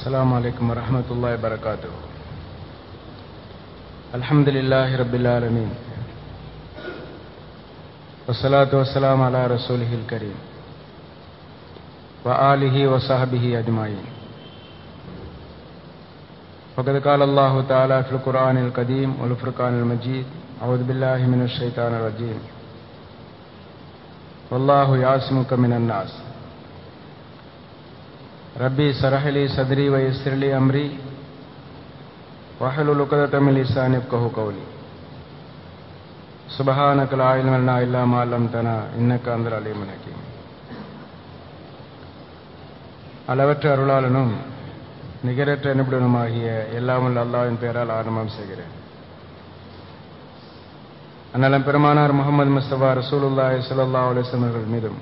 السلام عليكم ورحمة الله وبركاته الحمد لله رب العالمين والصلاة والسلام على رسوله الكريم وآله وصحبه أجمعين فقد قال الله تعالى في القرآن القديم والفرقان المجيد أعوذ بالله من الشيطان الرجيم والله يعصمك من الناس ربي سرح لي صدري ويسر لي أمري واحلل عقدة من لساني يفقهوا قولي سبحانك لا علم لنا إلا ما علمتنا إنك أنت العليم الحكيم அளவற்ற அருளாளனும் நிகரற்ற நிபுணனுமாகிய எல்லாமுள்ள அல்லாவின் பெயரால் ஆரம்பம் செய்கிறேன் அண்ணலம் பெருமானார் முகமது முஸ்தபா ரசூலுல்லாஹி ஸல்லல்லாஹு அலைஹி வஸல்லம் அவர்கள் மீதும்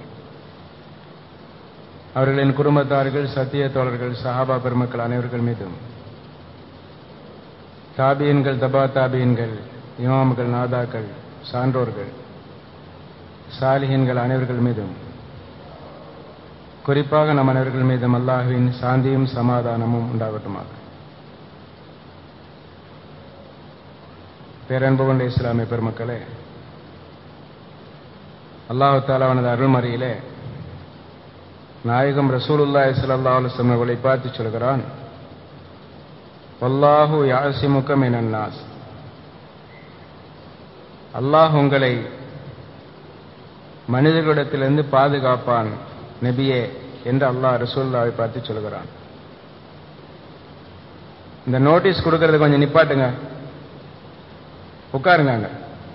அவர்களின் குடும்பத்தார்கள் சத்திய தோழர்கள் சஹாபா பெருமக்கள் அனைவர்கள் மீதும் தாபியன்கள் தபா தாபியன்கள் இமாம்கள் நாதாக்கள் சான்றோர்கள் சாலிஹின்கள் அனைவர்கள் மீதும் குறிப்பாக நம் அனைவர்கள் மீதும் அல்லாஹுவின் சாந்தியும் சமாதானமும் உண்டாகட்டுமாக பேரன்பு கொண்ட இஸ்லாமிய பெருமக்களே அல்லாஹு தாலாவனது அருள்மறையிலே நாயகம் ரசூலுல்லா இஸ்லல்லா அலுவலம் அவர்களை பார்த்து சொல்கிறான் வல்லாஹு யாசிமுகம் என்னாஸ் அல்லாஹ் உங்களை மனிதர்களிடத்திலிருந்து பாதுகாப்பான் நபியே என்று அல்லாஹ் ரசூல்லாவை பார்த்து சொல்கிறான் இந்த நோட்டீஸ் கொடுக்கறத கொஞ்சம் நிப்பாட்டுங்க உட்காருங்க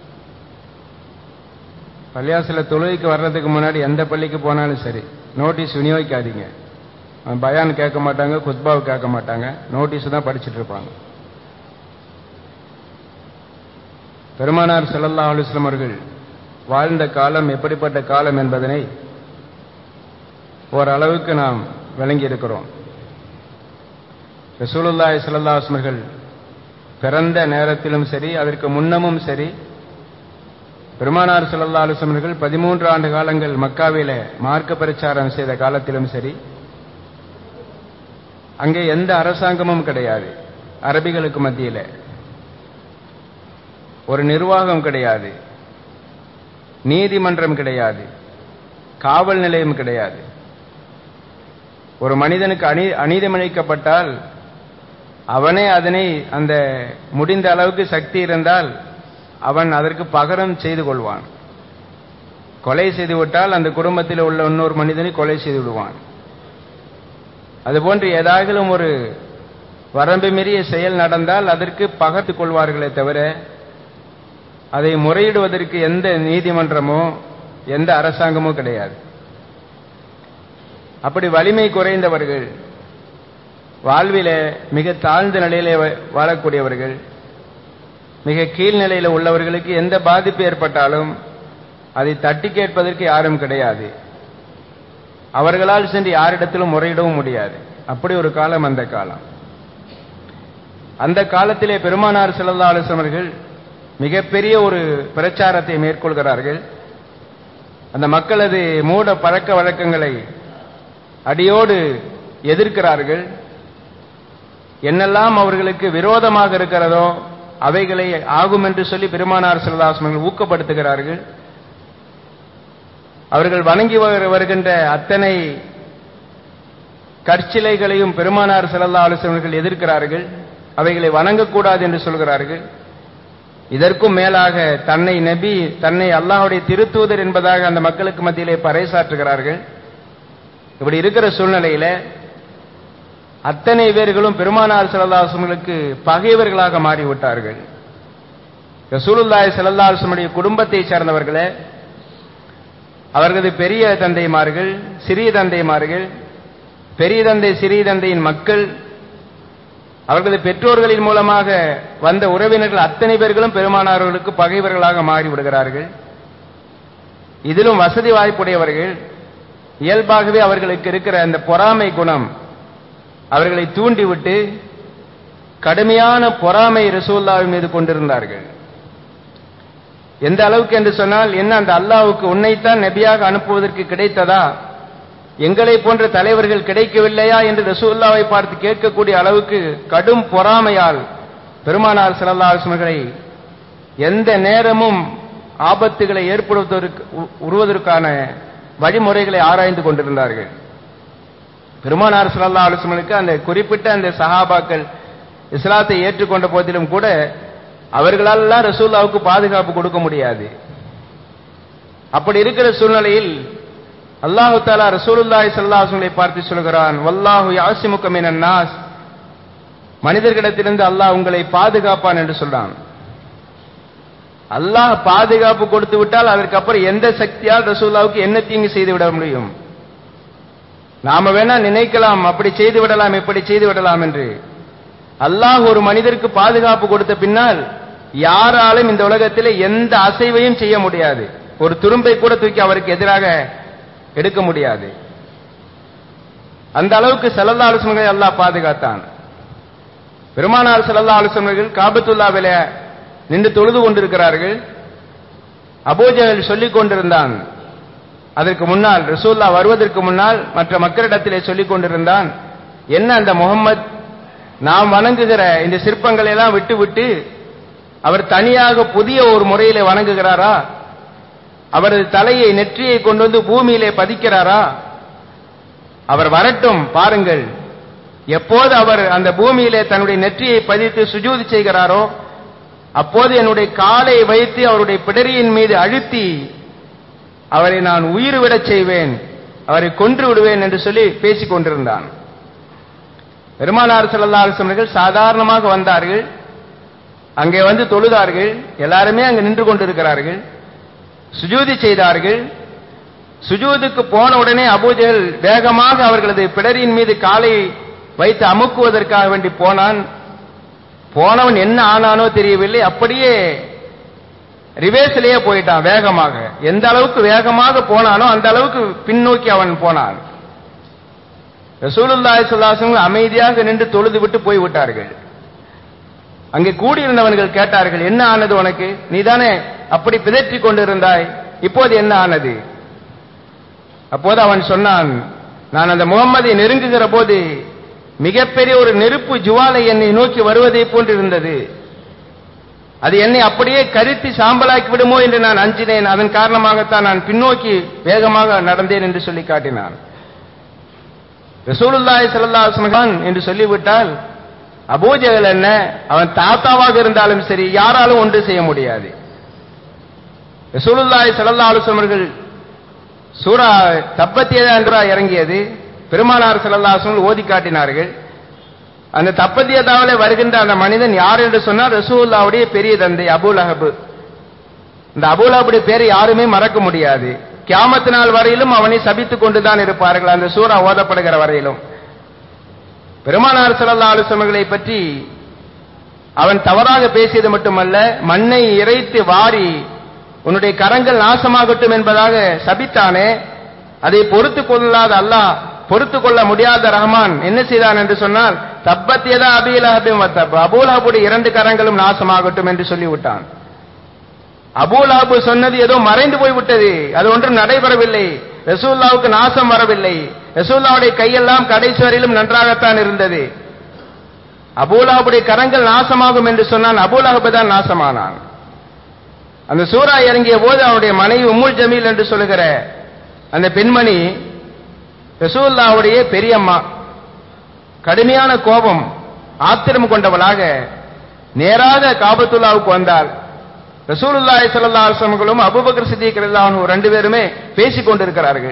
பள்ளியாசில தொழுகைக்கு வர்றதுக்கு முன்னாடி எந்த பள்ளிக்கு போனாலும் சரி நோட்டீஸ் விநியோகிக்காதீங்க பயான் கேட்க மாட்டாங்க குத்பாவு கேட்க மாட்டாங்க நோட்டீஸ் தான் படிச்சுட்டு இருப்பாங்க பெருமானார் செல்லல்லா அலுவலம் அவர்கள் வாழ்ந்த காலம் எப்படிப்பட்ட காலம் என்பதனை ஓரளவுக்கு நாம் விளங்கி இருக்கிறோம் ரசூலுல்லாய் சல்லாஸ்மர்கள் பிறந்த நேரத்திலும் சரி அதற்கு முன்னமும் சரி பெருமானார் சல்லா அலுவலர்கள் பதிமூன்று ஆண்டு காலங்கள் மக்காவில மார்க்க பிரச்சாரம் செய்த காலத்திலும் சரி அங்கே எந்த அரசாங்கமும் கிடையாது அரபிகளுக்கு மத்தியில் ஒரு நிர்வாகம் கிடையாது நீதிமன்றம் கிடையாது காவல் நிலையம் கிடையாது ஒரு மனிதனுக்கு அநீ அநீதமிழைக்கப்பட்டால் அவனே அதனை அந்த முடிந்த அளவுக்கு சக்தி இருந்தால் அவன் அதற்கு பகரம் செய்து கொள்வான் கொலை செய்து விட்டால் அந்த குடும்பத்தில் உள்ள இன்னொரு மனிதனை கொலை செய்து விடுவான் அதுபோன்று ஏதாகிலும் ஒரு வரம்பு மீறிய செயல் நடந்தால் அதற்கு பகத்து கொள்வார்களே தவிர அதை முறையிடுவதற்கு எந்த நீதிமன்றமோ எந்த அரசாங்கமோ கிடையாது அப்படி வலிமை குறைந்தவர்கள் வாழ்வில மிக தாழ்ந்த நிலையில வாழக்கூடியவர்கள் மிக கீழ்நிலையில் உள்ளவர்களுக்கு எந்த பாதிப்பு ஏற்பட்டாலும் அதை தட்டி கேட்பதற்கு யாரும் கிடையாது அவர்களால் சென்று யாரிடத்திலும் முறையிடவும் முடியாது அப்படி ஒரு காலம் அந்த காலம் அந்த காலத்திலே பெருமானார் செல்லல்லா அலுவலர்கள் மிகப்பெரிய ஒரு பிரச்சாரத்தை மேற்கொள்கிறார்கள் அந்த மக்களது மூட பழக்க வழக்கங்களை அடியோடு எதிர்க்கிறார்கள் என்னெல்லாம் அவர்களுக்கு விரோதமாக இருக்கிறதோ அவைகளை ஆகும் என்று சொல்லி பெருமானார் சிலதாசனங்கள் ஊக்கப்படுத்துகிறார்கள் அவர்கள் வணங்கி வருகின்ற அத்தனை கற்சிலைகளையும் பெருமானார் சிலல்லா ஆலோசனைகள் எதிர்க்கிறார்கள் அவைகளை வணங்கக்கூடாது என்று சொல்கிறார்கள் இதற்கும் மேலாக தன்னை நபி தன்னை அல்லாஹுடைய திருத்தூதர் என்பதாக அந்த மக்களுக்கு மத்தியிலே பறைசாற்றுகிறார்கள் இப்படி இருக்கிற சூழ்நிலையில அத்தனை பேர்களும் பெருமானார் செல்லல்லாசங்களுக்கு பகைவர்களாக மாறிவிட்டார்கள் ரசூலுல்லாய் செல்லல்லாசனுடைய குடும்பத்தை சேர்ந்தவர்களே அவர்களது பெரிய தந்தைமார்கள் சிறிய தந்தைமார்கள் பெரிய தந்தை சிறிய தந்தையின் மக்கள் அவர்களது பெற்றோர்களின் மூலமாக வந்த உறவினர்கள் அத்தனை பேர்களும் பெருமானார்களுக்கு பகைவர்களாக மாறிவிடுகிறார்கள் இதிலும் வசதி வாய்ப்புடையவர்கள் இயல்பாகவே அவர்களுக்கு இருக்கிற அந்த பொறாமை குணம் அவர்களை தூண்டிவிட்டு கடுமையான பொறாமை ரசூல்லாவின் மீது கொண்டிருந்தார்கள் எந்த அளவுக்கு என்று சொன்னால் என்ன அந்த அல்லாவுக்கு உன்னைத்தான் நபியாக அனுப்புவதற்கு கிடைத்ததா எங்களை போன்ற தலைவர்கள் கிடைக்கவில்லையா என்று ரசூல்லாவை பார்த்து கேட்கக்கூடிய அளவுக்கு கடும் பொறாமையால் பெருமானார் ஸல்லல்லாஹு அலைஹி வஸல்லம் அவர்களை எந்த நேரமும் ஆபத்துகளை ஏற்படுவதற்கு உ- உருவதற்கான வழிமுறைகளை ஆராய்ந்து கொண்டிருந்தார்கள் பெருமானார் ஸல்லல்லாஹு அலைஹி வஸல்லம் அந்த குறிப்பிட்ட அந்த சஹாபாக்கள் இஸ்லாத்தை ஏற்றுக்கொண்ட போதிலும் கூட அவர்களாலெல்லாம் ரசூல்லாவுக்கு பாதுகாப்பு கொடுக்க முடியாது அப்படி இருக்கிற சூழ்நிலையில் அல்லாஹு தாலா ரசூலுல்லாஹி ஸல்லல்லாஹு அலைஹி வஸல்லம் பார்த்து சொல்கிறான் வல்லாஹு யாசிமுக மினன் நாஸ் மனிதர்களிடத்திலிருந்து அல்லாஹ் உங்களை பாதுகாப்பான் என்று சொல்றான் அல்லாஹ் பாதுகாப்பு கொடுத்து விட்டால் அதற்கு அப்புறம் எந்த சக்தியால் ரசூல்லாவுக்கு என்ன தீங்கு செய்து விட முடியும் நாம வேணா நினைக்கலாம் அப்படி செய்து விடலாம் இப்படி செய்து விடலாம் என்று அல்லாஹ் ஒரு மனிதருக்கு பாதுகாப்பு கொடுத்த பின்னால் யாராலும் இந்த உலகத்திலே எந்த அசைவையும் செய்ய முடியாது ஒரு துரும்பை கூட தூக்கி அவருக்கு எதிராக எடுக்க முடியாது அந்த அளவுக்கு செல்லல்லா ஆலோசனைகளை அல்லாஹ் பாதுகாத்தான் பெருமானார் செல்லல்லா ஆலோசனைகள் காபத்துல்லாவில நின்று தொழுது கொண்டிருக்கிறார்கள் அபூஜகல் சொல்லிக் கொண்டிருந்தான் அதற்கு முன்னால் ரசூல்லா வருவதற்கு முன்னால் மற்ற மக்களிடத்திலே சொல்லிக் கொண்டிருந்தான் என்ன அந்த முகம்மது நாம் வணங்குகிற இந்த சிற்பங்களை எல்லாம் விட்டு விட்டு அவர் தனியாக புதிய ஒரு முறையிலே வணங்குகிறாரா அவரது தலையை நெற்றியை கொண்டு வந்து பூமியிலே பதிக்கிறாரா அவர் வரட்டும் பாருங்கள் எப்போது அவர் அந்த பூமியிலே தன்னுடைய நெற்றியை பதித்து சுஜூதி செய்கிறாரோ அப்போது என்னுடைய காலை வைத்து அவருடைய பிடரியின் மீது அழுத்தி அவரை நான் உயிர் விடச் செய்வேன் அவரை கொன்று விடுவேன் என்று சொல்லி பேசிக் கொண்டிருந்தான் பெருமானார் ஸல்லல்லாஹு அலைஹி வஸல்லம் அவர்கள் சாதாரணமாக வந்தார்கள் அங்கே வந்து தொழுதார்கள் எல்லாருமே அங்கு நின்று கொண்டிருக்கிறார்கள் சுஜூதி செய்தார்கள் சுஜூதுக்கு போன உடனே அபூஜஹல் வேகமாக அவர்களது பிடரியின் மீது காலை வைத்து அமுக்குவதற்காக வேண்டி போனான் போனவன் என்ன ஆனானோ தெரியவில்லை அப்படியே ரிவேஸிலேயே போயிட்டான் வேகமாக எந்த அளவுக்கு வேகமாக போனானோ அந்த அளவுக்கு பின்னோக்கி அவன் போனான் ரசூலுல்லாஹி ஸல்லல்லாஹு அலைஹி வஸல்லம் அமைதியாக நின்று தொழுது விட்டு போய் விட்டார்கள் அங்கே கூடியிருந்தவர்கள் கேட்டார்கள் என்ன ஆனது உனக்கு நீதானே அப்படி பிதற்றிக் கொண்டிருந்தாய் இப்போது என்ன ஆனது அப்போது அவன் சொன்னான் நான் அந்த முகம்மதை நெருங்குகிற போது மிகப்பெரிய ஒரு நெருப்பு ஜுவாலை என்னை நோக்கி வருவதை போன்று இருந்தது அது என்னை அப்படியே கருத்தி சாம்பலாக்கி விடுமோ என்று நான் அஞ்சினேன் அதன் காரணமாகத்தான் நான் பின்னோக்கி வேகமாக நடந்தேன் என்று சொல்லி காட்டினான் ரசூலுல்லாஹி ஸல்லல்லாஹு அலைஹி வஸல்லம் என்று சொல்லிவிட்டால் அபூஜகல் என்ன அவன் தாத்தாவாக இருந்தாலும் சரி யாராலும் ஒன்று செய்ய முடியாது ரசூலுல்லாஹி ஸல்லல்லாஹு அலைஹி வஸல்லம் அவர்கள் சூரா தப்பத்தியதா என்றா இறங்கியது பெருமானார் ஸல்லல்லாஹு அலைஹி வஸல்லம் ஓதி காட்டினார்கள் அந்த தப்பத்தியதாவிலே வருகின்ற அந்த மனிதன் யார் என்று சொன்னால் ரசூலுல்லாவுடைய பெரிய தந்தை அபூல் அஹபு இந்த அபூல் அஹபுடைய பேரை யாருமே மறக்க முடியாது கியாமத்து நாள் வரையிலும் அவனை சபித்துக் கொண்டுதான் இருப்பார்கள் அந்த சூரா ஓதப்படுகிற வரையிலும் பெருமானார் ஸல்லல்லாஹு அலைஹி வஸல்லம் அவர்களை பற்றி அவன் தவறாக பேசியது மட்டுமல்ல மண்ணை இறைத்து வாரி உன்னுடைய கரங்கள் நாசமாகட்டும் என்பதாக சபித்தானே அதை பொறுத்து கொள்ளாத அல்லாஹ் பொறுத்து கொள்ள முடியாத ரஹ்மான் என்ன செய்தான் என்று சொன்னால் தப்பத்தியதா அபீலஹபின் வத்தப் அபூலஹபுடைய இரண்டு கரங்களும் நாசமாகட்டும் என்று சொல்லிவிட்டான் அபூலஹபு சொன்னது ஏதோ மறைந்து போய்விட்டது அது ஒன்றும் நடைபெறவில்லை ரசூல்லாவுக்கு நாசம் வரவில்லை ரசூல்லாவுடைய கையெல்லாம் கடைசி வரையிலும் நன்றாகத்தான் இருந்தது அபூலஹபுடைய கரங்கள் நாசமாகும் என்று சொன்னான் அபூலஹபு தான் நாசமானான் அந்த சூரா இறங்கிய போது அவனுடைய மனைவி உம்முல் ஜமீல் என்று சொல்லுகிற அந்த பெண்மணி ரசூல்லாவுடைய பெரியம்மா கடுமையான கோபம் ஆத்திரம் கொண்டவளாக நேராக காபத்துல்லாவுக்கு வந்தாள் ரசூலுல்லாஹி ஸல்லல்லாஹு அலைஹி வஸல்லம் அபூபக்கர் சித்திக் ரலியல்லாஹு அன்ஹு ரெண்டு பேருமே பேசிக் கொண்டிருக்கிறார்கள்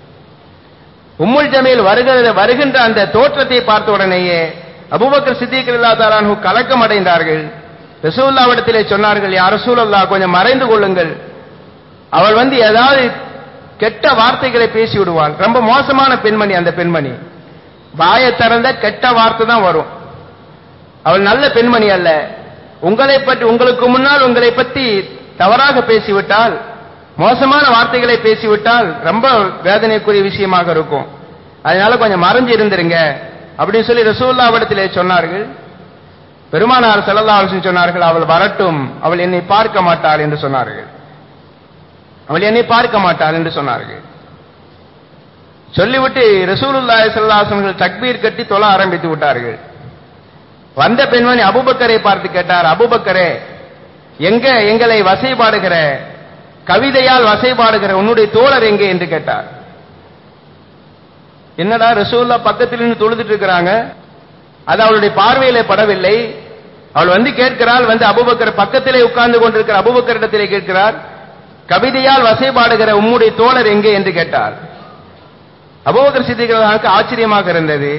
உம்முல் ஜமீல் வருகிற வருகின்ற அந்த தோற்றத்தை பார்த்த உடனேயே அபூபக்கர் சித்திக் ரலியல்லாஹு தஆலா அன்ஹு கலக்கம் அடைந்தார்கள் ரசூலுல்லாவிடத்திலே சொன்னார்கள் யா ரசூலல்லாஹ் கொஞ்சம் மறைந்து கொள்ளுங்கள் அவள் வந்து ஏதாவது கெட்ட வார்த்தைகளை பேசி விடுவாள் ரொம்ப மோசமான பெண்மணி அந்த பெண்மணி வாயை திறந்த கெட்ட வார்த்தை தான் வரும் அவள் நல்ல பெண்மணி அல்ல உங்களை பற்றி உங்களுக்கு முன்னால் உங்களை பற்றி தவறாக பேசிவிட்டால் மோசமான வார்த்தைகளை பேசிவிட்டால் ரொம்ப வேதனைக்குரிய விஷயமாக இருக்கும் அதனால கொஞ்சம் மறைஞ்சு இருந்துருங்க அப்படின்னு சொல்லி ரசூல்லாவிடத்திலே சொன்னார்கள் பெருமானார் ஸல்லல்லாஹு அலைஹி வஸல்லம் சொன்னார்கள் அவள் வரட்டும் அவள் என்னை பார்க்க மாட்டாள் என்று சொன்னார்கள் அவள் என்னை பார்க்க மாட்டாள் என்று சொன்னார்கள் சொல்லிவிட்டு ரசூலுல்லாஹி ஸல்லல்லாஹு அலைஹி வஸல்லம் தக்பீர் கட்டி தொழ ஆரம்பித்து விட்டார்கள் வந்த பெண்மணி அபூபக்கரை பார்த்து கேட்டார் அபூபக்கரே எங்க எங்களை வசைபாடுகிற கவிதையால் வசைபாடுகிற உன்னுடைய தோழர் எங்கே என்று கேட்டார் என்னடா ரசூல்லா பக்கத்தில் நின்று தொழுதுட்டு இருக்கிறாங்க அது அவளுடைய பார்வையிலே படவில்லை அவள் வந்து கேட்கிறாள் வந்து அபுபக்கர் பக்கத்திலே உட்கார்ந்து கொண்டிருக்கிற அபுபக்கரிடத்திலே கேட்கிறார் கவிதையால் வசைபாடுகிற உம்முடைய தோழர் எங்கே என்று கேட்டார் அபுபக்கர் சித்திகளுக்கு ஆச்சரியமாக இருந்தது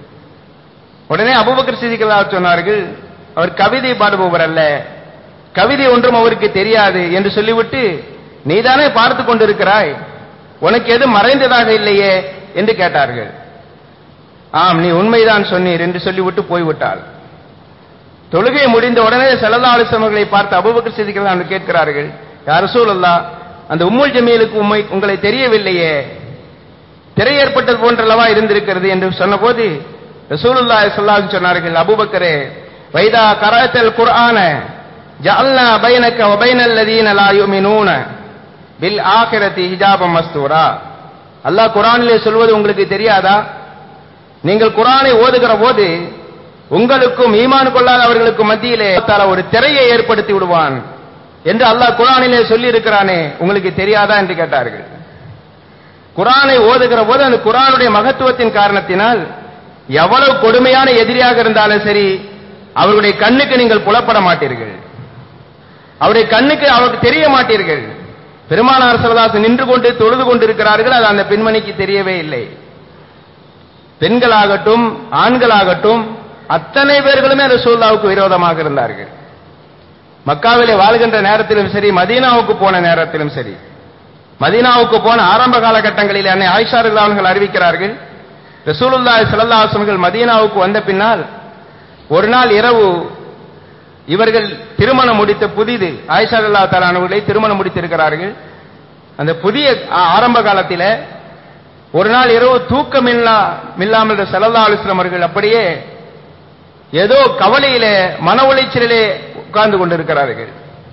உடனே அபுபக்கர் சித்திகளாக சொன்னார்கள் அவர் கவிதை பாடுபவர் அல்ல கவிதை ஒன்றும் அவருக்கு தெரியாது என்று சொல்லிவிட்டு நீதானே பார்த்து கொண்டிருக்கிறாய் உனக்கு எது மறைந்ததாக இல்லையே என்று கேட்டார்கள் ஆம் நீ உண்மைதான் சொன்னீர் என்று சொல்லிவிட்டு போய்விட்டாள் தொழுகை முடிந்த உடனே செல்லல்லா அலிஸ்லமர்களை பார்த்து அபுபக்கர் சித்திகள் அவர்கள் கேட்கிறார்கள் யார் சூழல்லா அந்த உம்முல் ஜமீலுக்கு உண்மை உங்களை தெரியவில்லையே திரை ஏற்பட்டது போன்றளவா இருந்திருக்கிறது என்று சொன்னபோது ரசூலுல்லாஹி ஸல்லல்லாஹு சொன்னார்கள் அபூபக்கரே வைதா கராத்தல் குர்ஆன ஜஅல்னா பைனக வ பைனல் லதீன லா யுமினூன பில் ஆகிரதி ஹிஜாபம் மஸ்தூரா அல்லாஹ் குர்ஆனிலே சொல்வது உங்களுக்கு தெரியாதா நீங்கள் குர்ஆனை ஓதுகிற போது உங்களுக்கும் ஈமான் கொள்ளாதவர்களுக்கும் மத்தியிலே தால ஒரு திரையை ஏற்படுத்தி விடுவான் என்று அல்லாஹ் குர்ஆனிலே சொல்லி இருக்கிறானே உங்களுக்கு தெரியாதா என்று கேட்டார்கள் குரானை ஓதுகிற போது அந்த குரானுடைய மகத்துவத்தின் காரணத்தினால் எவ்வளவு கொடுமையான எதிரியாக இருந்தாலும் சரி அவருடைய கண்ணுக்கு நீங்கள் புலப்பட மாட்டீர்கள் அவருடைய கண்ணுக்கு அவருக்கு தெரிய மாட்டீர்கள் பெருமானார் சிவதாசன் நின்று கொண்டு தொழுது கொண்டிருக்கிறார்கள் அது அந்த பெண்மணிக்கு தெரியவே இல்லை பெண்களாகட்டும் ஆண்களாகட்டும் அத்தனை பேர்களுமே ரசூல்லாவுக்கு விரோதமாக இருந்தார்கள் மக்காவிலே வாழ்கின்ற நேரத்திலும் சரி மதீனாவுக்கு போன நேரத்திலும் சரி மதீனாவுக்கு போன ஆரம்ப காலகட்டங்களில் அன்னை ஆயிஷா அவர்கள் அறிவிக்கிறார்கள் ரசூலுல்லாஹி ஸல்லல்லாஹு அலைஹி வஸல்லம் மதீனாவுக்கு வந்த பின்னால் ஒரு நாள் இரவு இவர்கள் திருமணம் முடித்த புதிது ஆயிஷா ரலியல்லாஹு தஆலா அவர்களை திருமணம் முடித்திருக்கிறார்கள் அந்த புதிய ஆ- ஆரம்ப காலத்தில ஒரு நாள் இரவு தூக்கம் இல்லா இல்லாமல் ஸல்லல்லாஹு அலைஹி வஸல்லம் அவர்கள் அப்படியே ஏதோ கவலையிலே மன உளைச்சலிலே உட்கார்ந்து கொண்டிருக்கிறார்கள்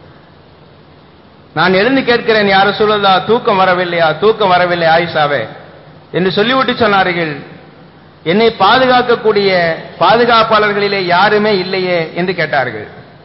நான் எழுந்து கேட்கிறேன் யார சொல்லலா தூக்கம் வரவில்லையா தூக்கம் வரவில்லை ஆயிஷாவே என்று சொல்லிவிட்டு சொன்னார்கள் என்னை பாதுகாக்கக்கூடிய பாதுகாப்பாளர்களிலே யாருமே இல்லையே என்று கேட்டார்கள்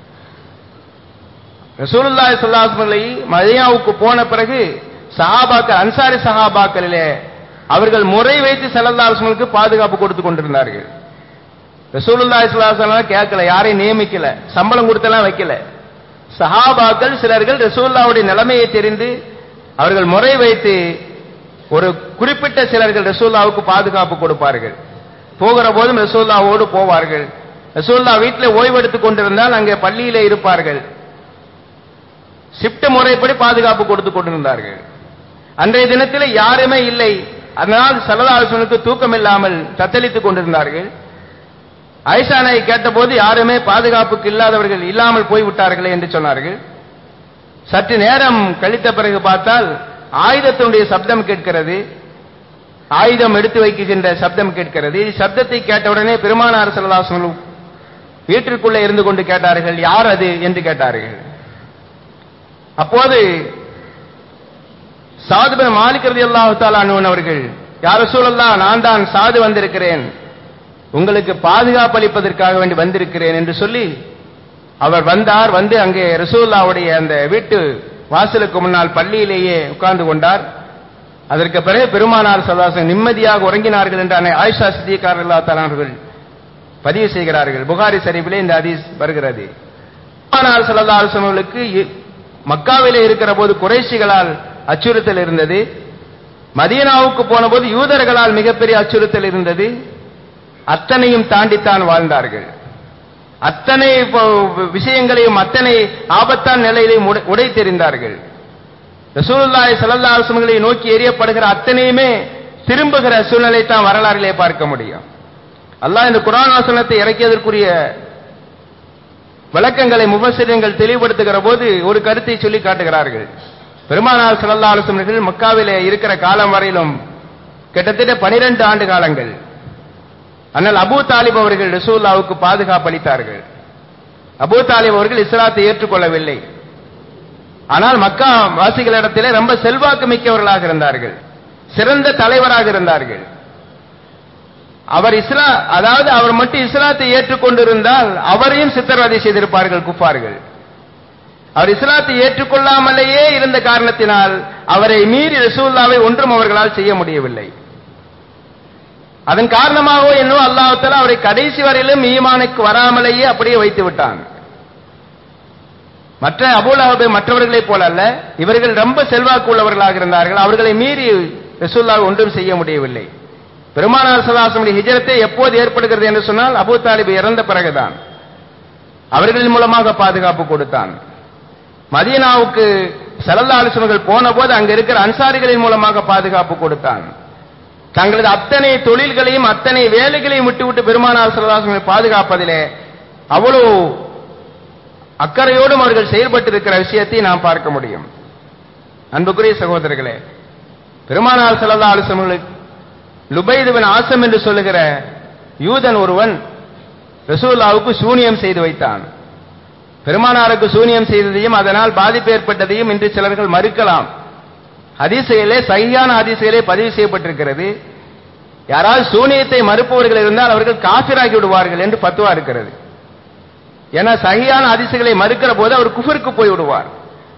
ரசூலுல்லாஹி ஸல்லல்லாஹு அலைஹி வஸல்லம் மதீனாவுக்கு போன பிறகு சஹாபாக்கள் அன்சாரி சஹாபாக்களிலே அவர்கள் முறை வைத்து ஸல்லல்லாஹு அலைஹி வஸல்லம் பாதுகாப்பு கொடுத்து கொண்டிருந்தார்கள் ரசூலுல்லாஹி ஸல்லல்லாஹு அலைஹி வஸல்லம் கேட்கல யாரையும் நியமிக்கல சம்பளம் கொடுத்தெல்லாம் வைக்கல சஹாபாக்கள் சிலர்கள் ரசூல்லாவுடைய நிலைமையை தெரிந்து அவர்கள் முறை வைத்து ஒரு குறிப்பிட்ட சிலர்கள் ரசூல்லாவுக்கு பாதுகாப்பு கொடுப்பார்கள் போகிற போதும் ரசூல்லாவோடு போவார்கள் ரசூல்லா வீட்டில் ஓய்வெடுத்துக் கொண்டிருந்தால் அங்கே பள்ளியிலே இருப்பார்கள் ஷிப்ட் முறைப்படி பாதுகாப்பு கொடுத்து கொண்டிருந்தார்கள் அன்றைய தினத்தில் யாருமே இல்லை அதனால் சல்லதாசனுக்கு தூக்கம் இல்லாமல் தத்தளித்துக் கொண்டிருந்தார்கள் ஐஷா நாய் கேட்டபோது யாருமே பாதுகாப்புக்கு இல்லாதவர்கள் இல்லாமல் போய்விட்டார்களே என்று சொன்னார்கள் சற்று நேரம் கழித்த பிறகு பார்த்தால் ஆயுதத்தினுடைய சப்தம் கேட்கிறது ஆயுதம் எடுத்து வைக்கின்ற சப்தம் கேட்கிறது சப்தத்தை கேட்டவுடனே பெருமானார் ஸல்லல்லாஹு வீட்டிற்குள்ளே இருந்து கொண்டு கேட்டார்கள் யார் அது என்று கேட்டார்கள் அப்போது சாது பின் மாலிக் ரலியல்லாஹு தஆலா அன்ஹு அவர்கள் யார் ரசூலல்லாஹ் நான் தான் சாது வந்திருக்கிறேன் உங்களுக்கு பாதுகாப்பு அளிப்பதற்காக வேண்டி வந்திருக்கிறேன் என்று சொல்லி அவர் வந்தார் வந்து அங்கே ரசூல்லாவுடைய அந்த வீட்டு வாசலுக்கு முன்னால் பள்ளியிலேயே உட்கார்ந்து கொண்டார் அதற்கு பிறகு பெருமானார் சதாசன் நிம்மதியாக உறங்கினார்கள் என்று அன்னை ஆயிஷா சித்திகார் அவர்கள் பதிவு செய்கிறார்கள் புகாரி சரிவிலே இந்த ஹதீஸ் வருகிறது பெருமானார் ஸல்லல்லாஹு அலைஹி வஸல்லம் அவர்களுக்கு இ- மக்காவிலே இருக்கிற போது குறைஷிகளால் அச்சுறுத்தல் இருந்தது மதீனாவுக்கு போன போது யூதர்களால் மிகப்பெரிய அச்சுறுத்தல் இருந்தது அத்தனையும் தாண்டித்தான் வாழ்ந்தார்கள் அத்தனை ப- விஷயங்களையும் அத்தனை ஆபத்தான நிலையிலையும் உடை- உடைத்தெறிந்தார்கள் ரசூலுல்லாஹி ஸல்லல்லாஹு அலைஹி வஸல்லம் நோக்கி எரியப்படுகிற அத்தனையுமே திரும்புகிற சூழ்நிலை தான் வரலாறிலே பார்க்க முடியும் அல்லாஹ் இந்த குர்ஆன் வசனத்தை இறக்கியதற்குரிய விளக்கங்களை முபஸ்ஸிரீன்கள் தெளிவுபடுத்துகிற போது ஒரு கருத்தை சொல்லி காட்டுகிறார்கள் பெருமானார் ஸல்லல்லாஹு அலைஹி வஸல்லம் அவர்கள் மக்காவிலே இருக்கிற காலம் வரையிலும் கிட்டத்தட்ட 12 ஆண்டு காலங்கள் ஆனால் அபூ தாலிப் அவர்கள் ரசூல்லாவுக்கு பாதுகாப்பு அளித்தார்கள் அபூ தாலிப் அவர்கள் இஸ்லாத்தை ஏற்றுக்கொள்ளவில்லை ஆனால் மக்கா வாசிகளிடத்திலே ரொம்ப செல்வாக்கு மிக்கவர்களாக இருந்தார்கள் சிறந்த தலைவராக இருந்தார்கள் அவர் இஸ்லா அதாவது அவர் மட்டும் இஸ்லாத்தை ஏற்றுக்கொண்டிருந்தால் அவரையும் சித்திரவதை செய்திருப்பார்கள் குஃபார்கள் அவர் இஸ்லாத்தை ஏற்றுக்கொள்ளாமலேயே இருந்த காரணத்தினால் அவரை மீறி ரசூல்லாவை ஒன்றும் அவர்களால் செய்ய முடியவில்லை அதன் காரணமாகவோ என்னவோ அல்லாஹால அவரை கடைசி வரையிலும் ஈமானுக்கு வராமலேயே அப்படியே வைத்து விட்டான் மற்ற அபுலாஹபை மற்றவர்களைப் போல அல்ல இவர்கள் ரொம்ப செல்வாக்கு உள்ளவர்களாக இருந்தார்கள் அவர்களை மீறி ரசூல்லா ஒன்றும் செய்ய முடியவில்லை பெருமானார் சலாசமுடைய ஹிஜரத்தை எப்போது ஏற்படுகிறது என்று சொன்னால் அபு தாலிப் இறந்த பிறகுதான் அவர்களின் மூலமாக பாதுகாப்பு கொடுத்தான் மதீனாவுக்கு சலல்லா ஆலோசனைகள் போன போது அங்க இருக்கிற அன்சாரிகளின் மூலமாக பாதுகாப்பு கொடுத்தான் தங்களது அத்தனை தொழில்களையும் அத்தனை வேலைகளையும் விட்டுவிட்டு பெருமானார் சலதாசனை பாதுகாப்பதிலே அவ்வளவு அக்கறையோடும் அவர்கள் செயல்பட்டிருக்கிற விஷயத்தை நாம் பார்க்க முடியும் அன்புக்குரிய சகோதரர்களே பெருமானார் சல்லா அலுவலர்களுக்கு லுபைதுவன் ஆசம் என்று சொல்லுகிற யூதன் ஒருவன் ரசூல்லாவுக்கு சூனியம் செய்து வைத்தான் பெருமானாருக்கு சூனியம் செய்ததையும் அதனால் பாதிப்பு ஏற்பட்டதையும் இன்று சிலர்கள் மறுக்கலாம் ஹதீசுகளே சகியான ஹதீசுகளே பதிவு செய்யப்பட்டிருக்கிறது யாரால் சூனியத்தை மறுப்பவர்கள் இருந்தால் அவர்கள் காபிராகி விடுவார்கள் என்று பத்துவா இருக்கிறது ஏன்னா சகியான ஹதீசுகளை மறுக்கிற போது அவர் குஃபருக்கு போய் விடுவார்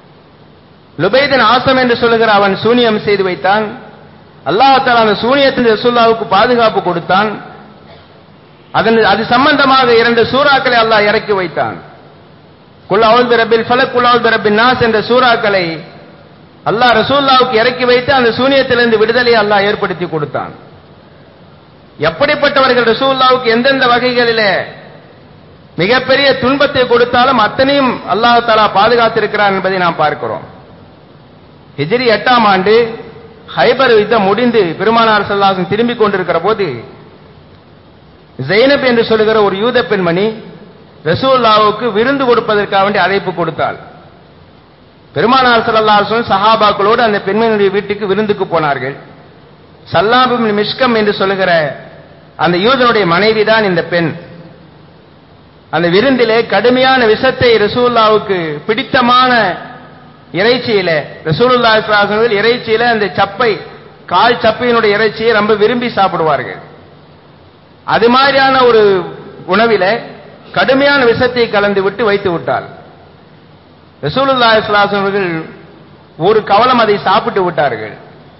லுபைதன் ஆசம் என்று சொல்லுகிற அவன் சூனியம் செய்து வைத்தான் அல்லாஹால அந்த சூனியத்தின் ரசூல்லாவுக்கு பாதுகாப்பு கொடுத்தான் அதன் அது சம்பந்தமாக இரண்டு சூறாக்களை அல்லாஹ் இறக்கி வைத்தான் குல்லாவுல் பிரபில் ஃபலக் குல்லாவுல் பிரபின் நாஸ் என்ற சூறாக்களை அல்லாஹ் ரசூல்லாவுக்கு இறக்கி வைத்து அந்த சூனியத்திலிருந்து விடுதலையை அல்லாஹ் ஏற்படுத்தி கொடுத்தான் எப்படிப்பட்டவர்கள் ரசூல்லாவுக்கு எந்தெந்த வகைகளிலே மிகப்பெரிய துன்பத்தை கொடுத்தாலும் அத்தனையும் அல்லாஹ் தாலா பாதுகாத்திருக்கிறார் என்பதை நாம் பார்க்கிறோம் ஹிஜ்ரி எட்டாம் ஆண்டு ஹைபர் யுத்தம் முடிந்து பெருமானார் சல்லாசன் திரும்பிக் கொண்டிருக்கிற போது ஜெயினப் என்று சொல்லுகிற ஒரு யூத பெண்மணி ரசூல்லாவுக்கு விருந்து கொடுப்பதற்காக வேண்டி அழைப்பு கொடுத்தாள் பெருமானார் சல்லாசன் சஹாபாக்களோடு அந்த பெண்மணியுடைய வீட்டுக்கு விருந்துக்கு போனார்கள் சல்லாபின் மிஷ்கம் என்று சொல்லுகிற அந்த யூதனுடைய மனைவி தான் இந்த பெண் அந்த விருந்திலே கடுமையான விஷத்தை ரசூல்லாவுக்கு பிடித்தமான இறைச்சியில ரசூலுல்லா இஸ்லாசனில் இறைச்சியில அந்த சப்பை கால் சப்பையினுடைய இறைச்சியை ரொம்ப விரும்பி சாப்பிடுவார்கள் அது மாதிரியான ஒரு உணவில கடுமையான விஷத்தை கலந்து விட்டு வைத்து விட்டார் ரசூலுல்லா இஸ்லாசன் அவர்கள் ஒரு கவலம் அதை சாப்பிட்டு விட்டார்கள்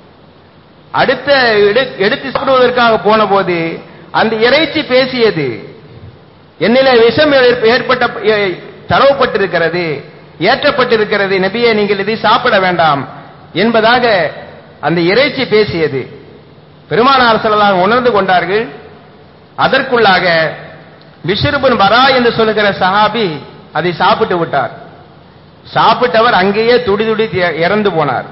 அடுத்த எடுத்து சாப்பிடுவதற்காக போன போது அந்த இறைச்சி பேசியது என்னில விஷம் ஏற்பட்ட தரவப்பட்டிருக்கிறது ஏற்றப்பட்டிருக்கிறது நபியே நீங்கள் இதை சாப்பிட வேண்டாம் என்பதாக அந்த இறைச்சி பேசியது பெருமானார் செல்லலாம் உணர்ந்து கொண்டார்கள் அதற்குள்ளாக பிஷருபன் வரா என்று சொல்லுகிற சஹாபி அதை சாப்பிட்டு விட்டார் சாப்பிட்டவர் அங்கேயே துடி துடி இறந்து போனார்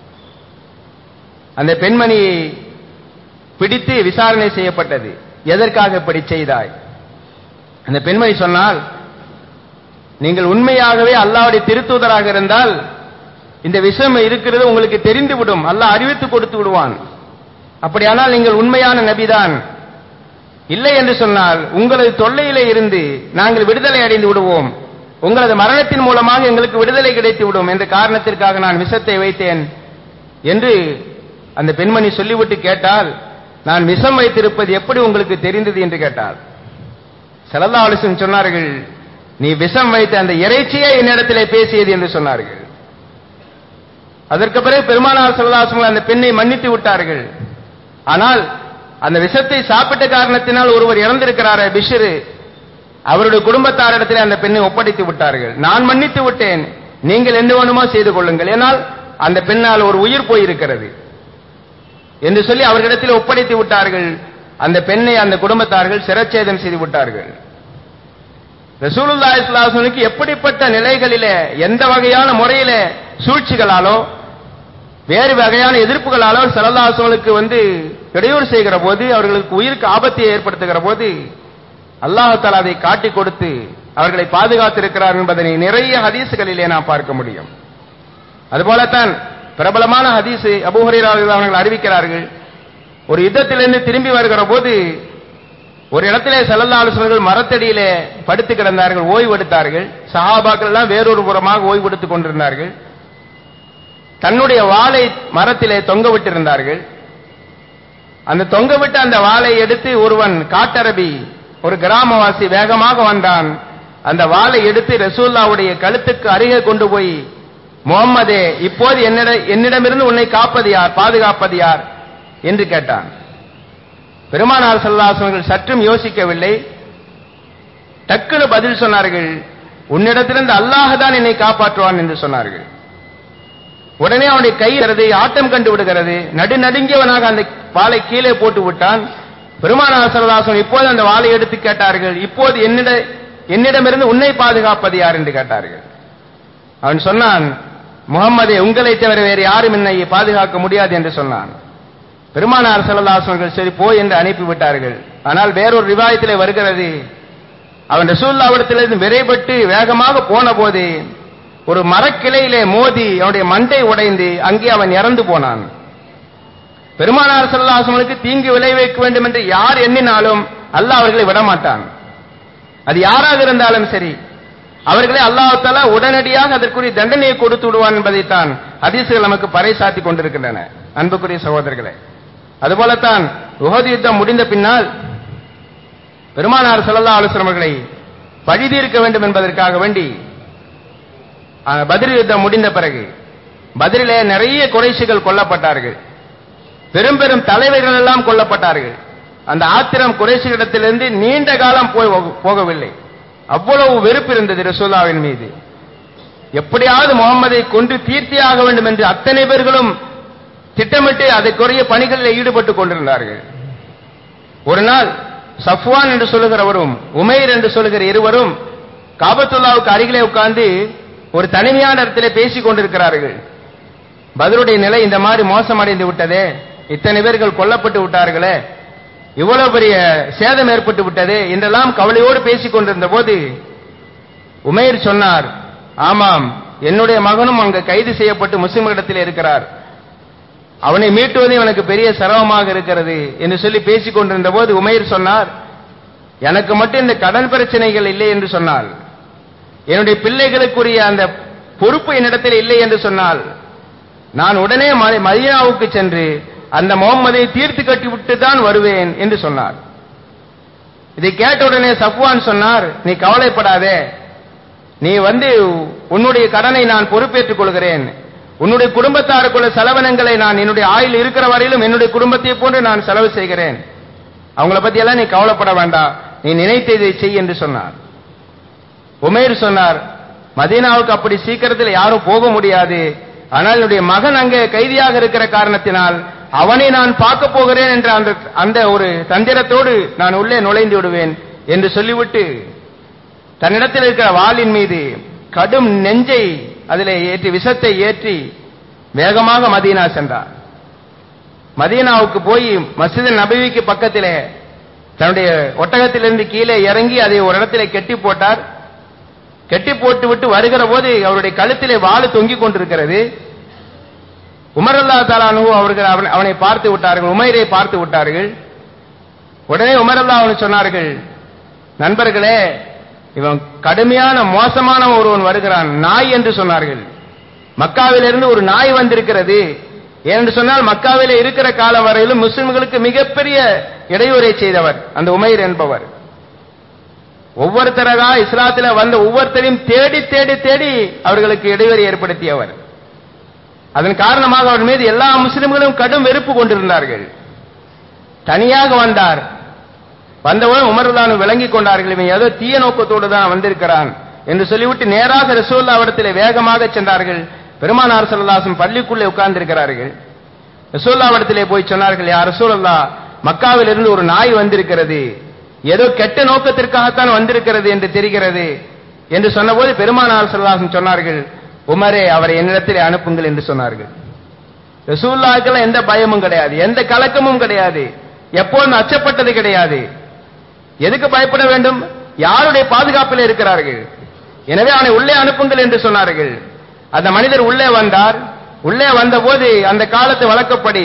அந்த பெண்மணியை பிடித்து விசாரணை செய்யப்பட்டது எதற்காக இப்படி செய்தாய் அந்த பெண்மணி சொன்னால் நீங்கள் உண்மையாகவே அல்லாவுடைய திருத்தூதராக இருந்தால் இந்த விஷயம் இருக்கிறது உங்களுக்கு தெரிந்துவிடும் அல்லாஹ் அறிவித்து கொடுத்து விடுவான் அப்படியானால் நீங்கள் உண்மையான நபிதான் இல்லை என்று சொன்னால் உங்களது தொல்லையிலே இருந்து நாங்கள் விடுதலை அடைந்து விடுவோம் உங்களது மரணத்தின் மூலமாக எங்களுக்கு விடுதலை கிடைத்து விடும் என்ற காரணத்திற்காக நான் விஷத்தை வைத்தேன் என்று அந்த பெண்மணி சொல்லிவிட்டு கேட்டால் நான் விஷம் வைத்திருப்பது எப்படி உங்களுக்கு தெரிந்தது என்று கேட்டாள் செலல்லா அலிசன் சொன்னார்கள் நீ விஷம் வைத்த அந்த இறைச்சியே என்னிடத்திலே பேசியது என்று சொன்னார்கள் அதற்கு பிறகு பெருமானார் செல்லதாசங்கள் அந்த பெண்ணை மன்னித்து விட்டார்கள் ஆனால் அந்த விஷத்தை சாப்பிட்ட காரணத்தினால் ஒருவர் இறந்திருக்கிறார பிஷரு அவருடைய குடும்பத்தாரிடத்திலே அந்த பெண்ணை ஒப்படைத்து விட்டார்கள் நான் மன்னித்து விட்டேன் நீங்கள் என்ன வேணுமோ செய்து கொள்ளுங்கள் ஏனால் அந்த பெண்ணால் ஒரு உயிர் போயிருக்கிறது என்று சொல்லி அவர்களிடத்தில் ஒப்படைத்து விட்டார்கள் அந்த பெண்ணை அந்த குடும்பத்தார்கள் சிரச்சேதம் செய்து விட்டார்கள் ரசூலுல்லா இஸ்லாசனுக்கு எப்படிப்பட்ட நிலைகளிலே எந்த வகையான முறையிலே சூழ்ச்சிகளாலோ வேறு வகையான எதிர்ப்புகளாலோ சலல்லாசனுக்கு வந்து இடையூறு செய்கிற போது அவர்களுக்கு உயிருக்கு ஆபத்தை ஏற்படுத்துகிற போது அல்லாஹால அதை காட்டிக் கொடுத்து அவர்களை பாதுகாத்திருக்கிறார் என்பதனை நிறைய ஹதீசுகளிலே நாம் பார்க்க முடியும் அதுபோலத்தான் பிரபலமான ஹதீஸ் அபுஹரீரா அவர்கள் அறிவிக்கிறார்கள் ஒரு யுத்தத்திலிருந்து திரும்பி வருகிற போது ஒரு இடத்திலே செல்லல்லா ஆலோசனைகள் மரத்தடியிலே படுத்து கிடந்தார்கள் ஓய்வெடுத்தார்கள் சஹாபாக்கள் எல்லாம் வேறொரு புறமாக ஓய்வெடுத்துக் கொண்டிருந்தார்கள் தன்னுடைய வாளை மரத்திலே தொங்க விட்டிருந்தார்கள் அந்த தொங்கவிட்ட அந்த வாளை எடுத்து ஒருவன் காட்டரபி ஒரு கிராமவாசி வேகமாக வந்தான் அந்த வாளை எடுத்து ரசூல்லாவுடைய கழுத்துக்கு அருகே கொண்டு போய் முகம்மதே இப்போது என்னிட என்னிடமிருந்து உன்னை காப்பது யார் பாதுகாப்பது யார் என்று கேட்டான் பெருமானார் சல்லாசவர்கள் சற்றும் யோசிக்கவில்லை டக்குனு பதில் சொன்னார்கள் உன்னிடத்திலிருந்து அல்லாஹ் தான் என்னை காப்பாற்றுவான் என்று சொன்னார்கள் உடனே அவனுடைய கை வருது, ஆட்டம் கண்டு விடுகிறது நடு நடுங்கியவனாக அந்த வாளை கீழே போட்டு விட்டான் பெருமானார் சல்லாசன் இப்போது அந்த வாளை எடுத்து கேட்டார்கள் இப்போது என்னிட என்னிடமிருந்து உன்னை பாதுகாப்பது யார் என்று கேட்டார்கள் அவன் சொன்னான் முகம்மதே உங்களை தவிர வேறு யாரும் என்னை பாதுகாக்க முடியாது என்று சொன்னான் பெருமானார் செல்லதாசர்கள் சரி போய் என்று அனுப்பிவிட்டார்கள் ஆனால் வேறொரு ரிவாயத்திலே வருகிறது அவன் ரசூல்லாவிடத்திலிருந்து விரைபட்டு வேகமாக போன போது ஒரு மரக்கிளையிலே மோதி அவனுடைய மண்டை உடைந்து அங்கே அவன் இறந்து போனான் பெருமானார் செல்லாசங்களுக்கு தீங்கு விளைவிக்க வேண்டும் என்று யார் எண்ணினாலும் அல்லாஹ் அவர்களை விடமாட்டான் அது யாராக இருந்தாலும் சரி அவர்களை அல்லாஹால உடனடியாக அதற்குரிய தண்டனையை கொடுத்து விடுவான் என்பதைத்தான் ஹதீசுகள் நமக்கு பறைசாத்தி கொண்டிருக்கின்றன அன்புக்குரிய சகோதரர்களே அதுபோலத்தான் உகது யுத்தம் முடிந்த பின்னால் பெருமானார் சல்லா அலுவலம் அவர்களை பழிதீர்க்க வேண்டும் என்பதற்காக வேண்டி அஹ், பத்ர் யுத்தம் முடிந்த பிறகு பதிரிலே நிறைய குறைசிகள் கொல்லப்பட்டார்கள் பெரும் பெரும் தலைவர்கள் எல்லாம் கொல்லப்பட்டார்கள் அந்த ஆத்திரம் குறைசிகளிடத்திலிருந்து நீண்ட காலம் போய் போகவில்லை அவ்வளவு வெறுப்பு இருந்தது ரசூல்லாவின் மீது எப்படியாவது முகம்மதை கொன்று தீர்த்தியாக வேண்டும் என்று அத்தனை பேர்களும் திட்டமிட்டு அதற்குரிய பணிகளில் ஈடுபட்டுக் கொண்டிருந்தார்கள் ஒரு நாள் சஃப்வான் என்று சொல்லுகிறவரும் உமைர் என்று சொல்லுகிற இருவரும் காபத்துல்லாவுக்கு அருகிலே உட்கார்ந்து ஒரு தனிமையான இடத்திலே பேசிக் கொண்டிருக்கிறார்கள் பதிலுடைய நிலை இந்த மாதிரி மோசமடைந்து விட்டதே இத்தனை பேர்கள் கொல்லப்பட்டு விட்டார்களே இவ்வளவு பெரிய சேதம் ஏற்பட்டு விட்டதே என்றெல்லாம் கவலையோடு பேசிக் கொண்டிருந்த போது உமைர் சொன்னார் ஆமாம் என்னுடைய மகனும் அங்கு கைது செய்யப்பட்டு முஸ்லிம்களிடத்தில் இருக்கிறார் அவனை மீட்டுவது எனக்கு பெரிய சிரமமாக இருக்கிறது என்று சொல்லி பேசிக் கொண்டிருந்த போது உமைர் சொன்னார் எனக்கு மட்டும் இந்த கடன் பிரச்சனைகள் இல்லை என்று சொன்னால் என்னுடைய பிள்ளைகளுக்குரிய அந்த பொறுப்பு என்னிடத்தில் இல்லை என்று சொன்னால் நான் உடனே ம- மதீனாவுக்கு சென்று அந்த முகம்மதை தீர்த்து கட்டிவிட்டு தான் வருவேன் என்று சொன்னார் இதை கேட்ட உடனே சஃப்வான் சொன்னார் நீ கவலைப்படாதே நீ வந்து உன்னுடைய கடனை நான் பொறுப்பேற்றுக் கொள்கிறேன் உன்னுடைய குடும்பத்தாருக்குள்ள செலவினங்களை நான் என்னுடைய ஆயுள் இருக்கிற வரையிலும் என்னுடைய குடும்பத்தை போன்று நான் செலவு செய்கிறேன் அவங்கள பத்தி எல்லாம் நீ கவலைப்பட வேண்டாம் நீ நினைத்ததை செய் என்று சொன்னார் உமேர் சொன்னார் மதீனாவுக்கு அப்படி சீக்கிரத்தில் யாரும் போக முடியாது ஆனால் என்னுடைய மகன் அங்கே கைதியாக இருக்கிற காரணத்தினால் அவனை நான் பார்க்க போகிறேன் என்ற அந்த அந்த ஒரு தந்திரத்தோடு நான் உள்ளே நுழைந்து விடுவேன் என்று சொல்லிவிட்டு தன்னிடத்தில் இருக்கிற வாளின் மீது கடும் நெஞ்சை அதிலே ஏற்றி விஷத்தை ஏற்றி வேகமாக மதீனா சென்றார் மதீனாவுக்கு போய் மஸ்ஜித் நபவிக்கு பக்கத்திலே தன்னுடைய ஒட்டகத்திலிருந்து கீழே இறங்கி அதை ஒரு இடத்திலே கெட்டி போட்டார் கெட்டி போட்டு விட்டு வருகிற போது அவருடைய கழுத்திலே வாளு தொங்கிக் கொண்டிருக்கிறது உமர் அல்லா தாலானு அவர்கள் அவனை- அவனை பார்த்து விட்டார்கள் உமைரை பார்த்து விட்டார்கள் உடனே உமர் அல்லா அவனு சொன்னார்கள் நண்பர்களே இவன் கடுமையான மோசமான ஒருவன் வருகிறான் நாய் என்று சொன்னார்கள் மக்காவிலிருந்து ஒரு நாய் வந்திருக்கிறது ஏனென்று சொன்னால் மக்காவிலே இருக்கிற காலம் வரையிலும் முஸ்லிம்களுக்கு மிகப்பெரிய இடையூறை செய்தவர் அந்த உமைர் என்பவர் ஒவ்வொருத்தரகா இஸ்லாத்துல வந்த ஒவ்வொருத்தரையும் தேடி தேடி தேடி அவர்களுக்கு இடைவெளி ஏற்படுத்தியவர் அதன் காரணமாக அவர் மீது எல்லா முஸ்லிம்களும் கடும் வெறுப்பு கொண்டிருந்தார்கள் தனியாக வந்தார் வந்தவுடன் உமர்தானு விளங்கிக் கொண்டார்கள் இவன் ஏதோ தீய நோக்கத்தோடு தான் வந்திருக்கிறான் என்று சொல்லிவிட்டு நேராக ரசூல்லா இடத்திலே வேகமாக சென்றார்கள் பெருமானார் சல்லாசம் பள்ளிக்குள்ளே உட்கார்ந்திருக்கிறார்கள் ரசூல்லா இடத்திலே போய் சொன்னார்கள் யார் ரசூலல்லா மக்காவிலிருந்து ஒரு நாய் வந்திருக்கிறது ஏதோ கெட்ட நோக்கத்திற்காகத்தான் வந்திருக்கிறது என்று தெரிகிறது என்று சொன்னபோது பெருமானார் சல்லாசம் சொன்னார்கள் உமரே அவரை என்னிடத்திலே அனுப்புங்கள் என்று சொன்னார்கள் ரசூல்லாக்கெல்லாம் எந்த பயமும் கிடையாது எந்த கலக்கமும் கிடையாது எப்போதும் அச்சப்பட்டது கிடையாது எதுக்கு பயப்பட வேண்டும் யாருடைய பாதுகாப்பில் இருக்கிறார்கள் எனவே அவனை உள்ளே அனுப்புங்கள் என்று சொன்னார்கள் அந்த மனிதர் உள்ளே வந்தார் உள்ளே வந்தபோது அந்த காலத்து வழக்கப்படி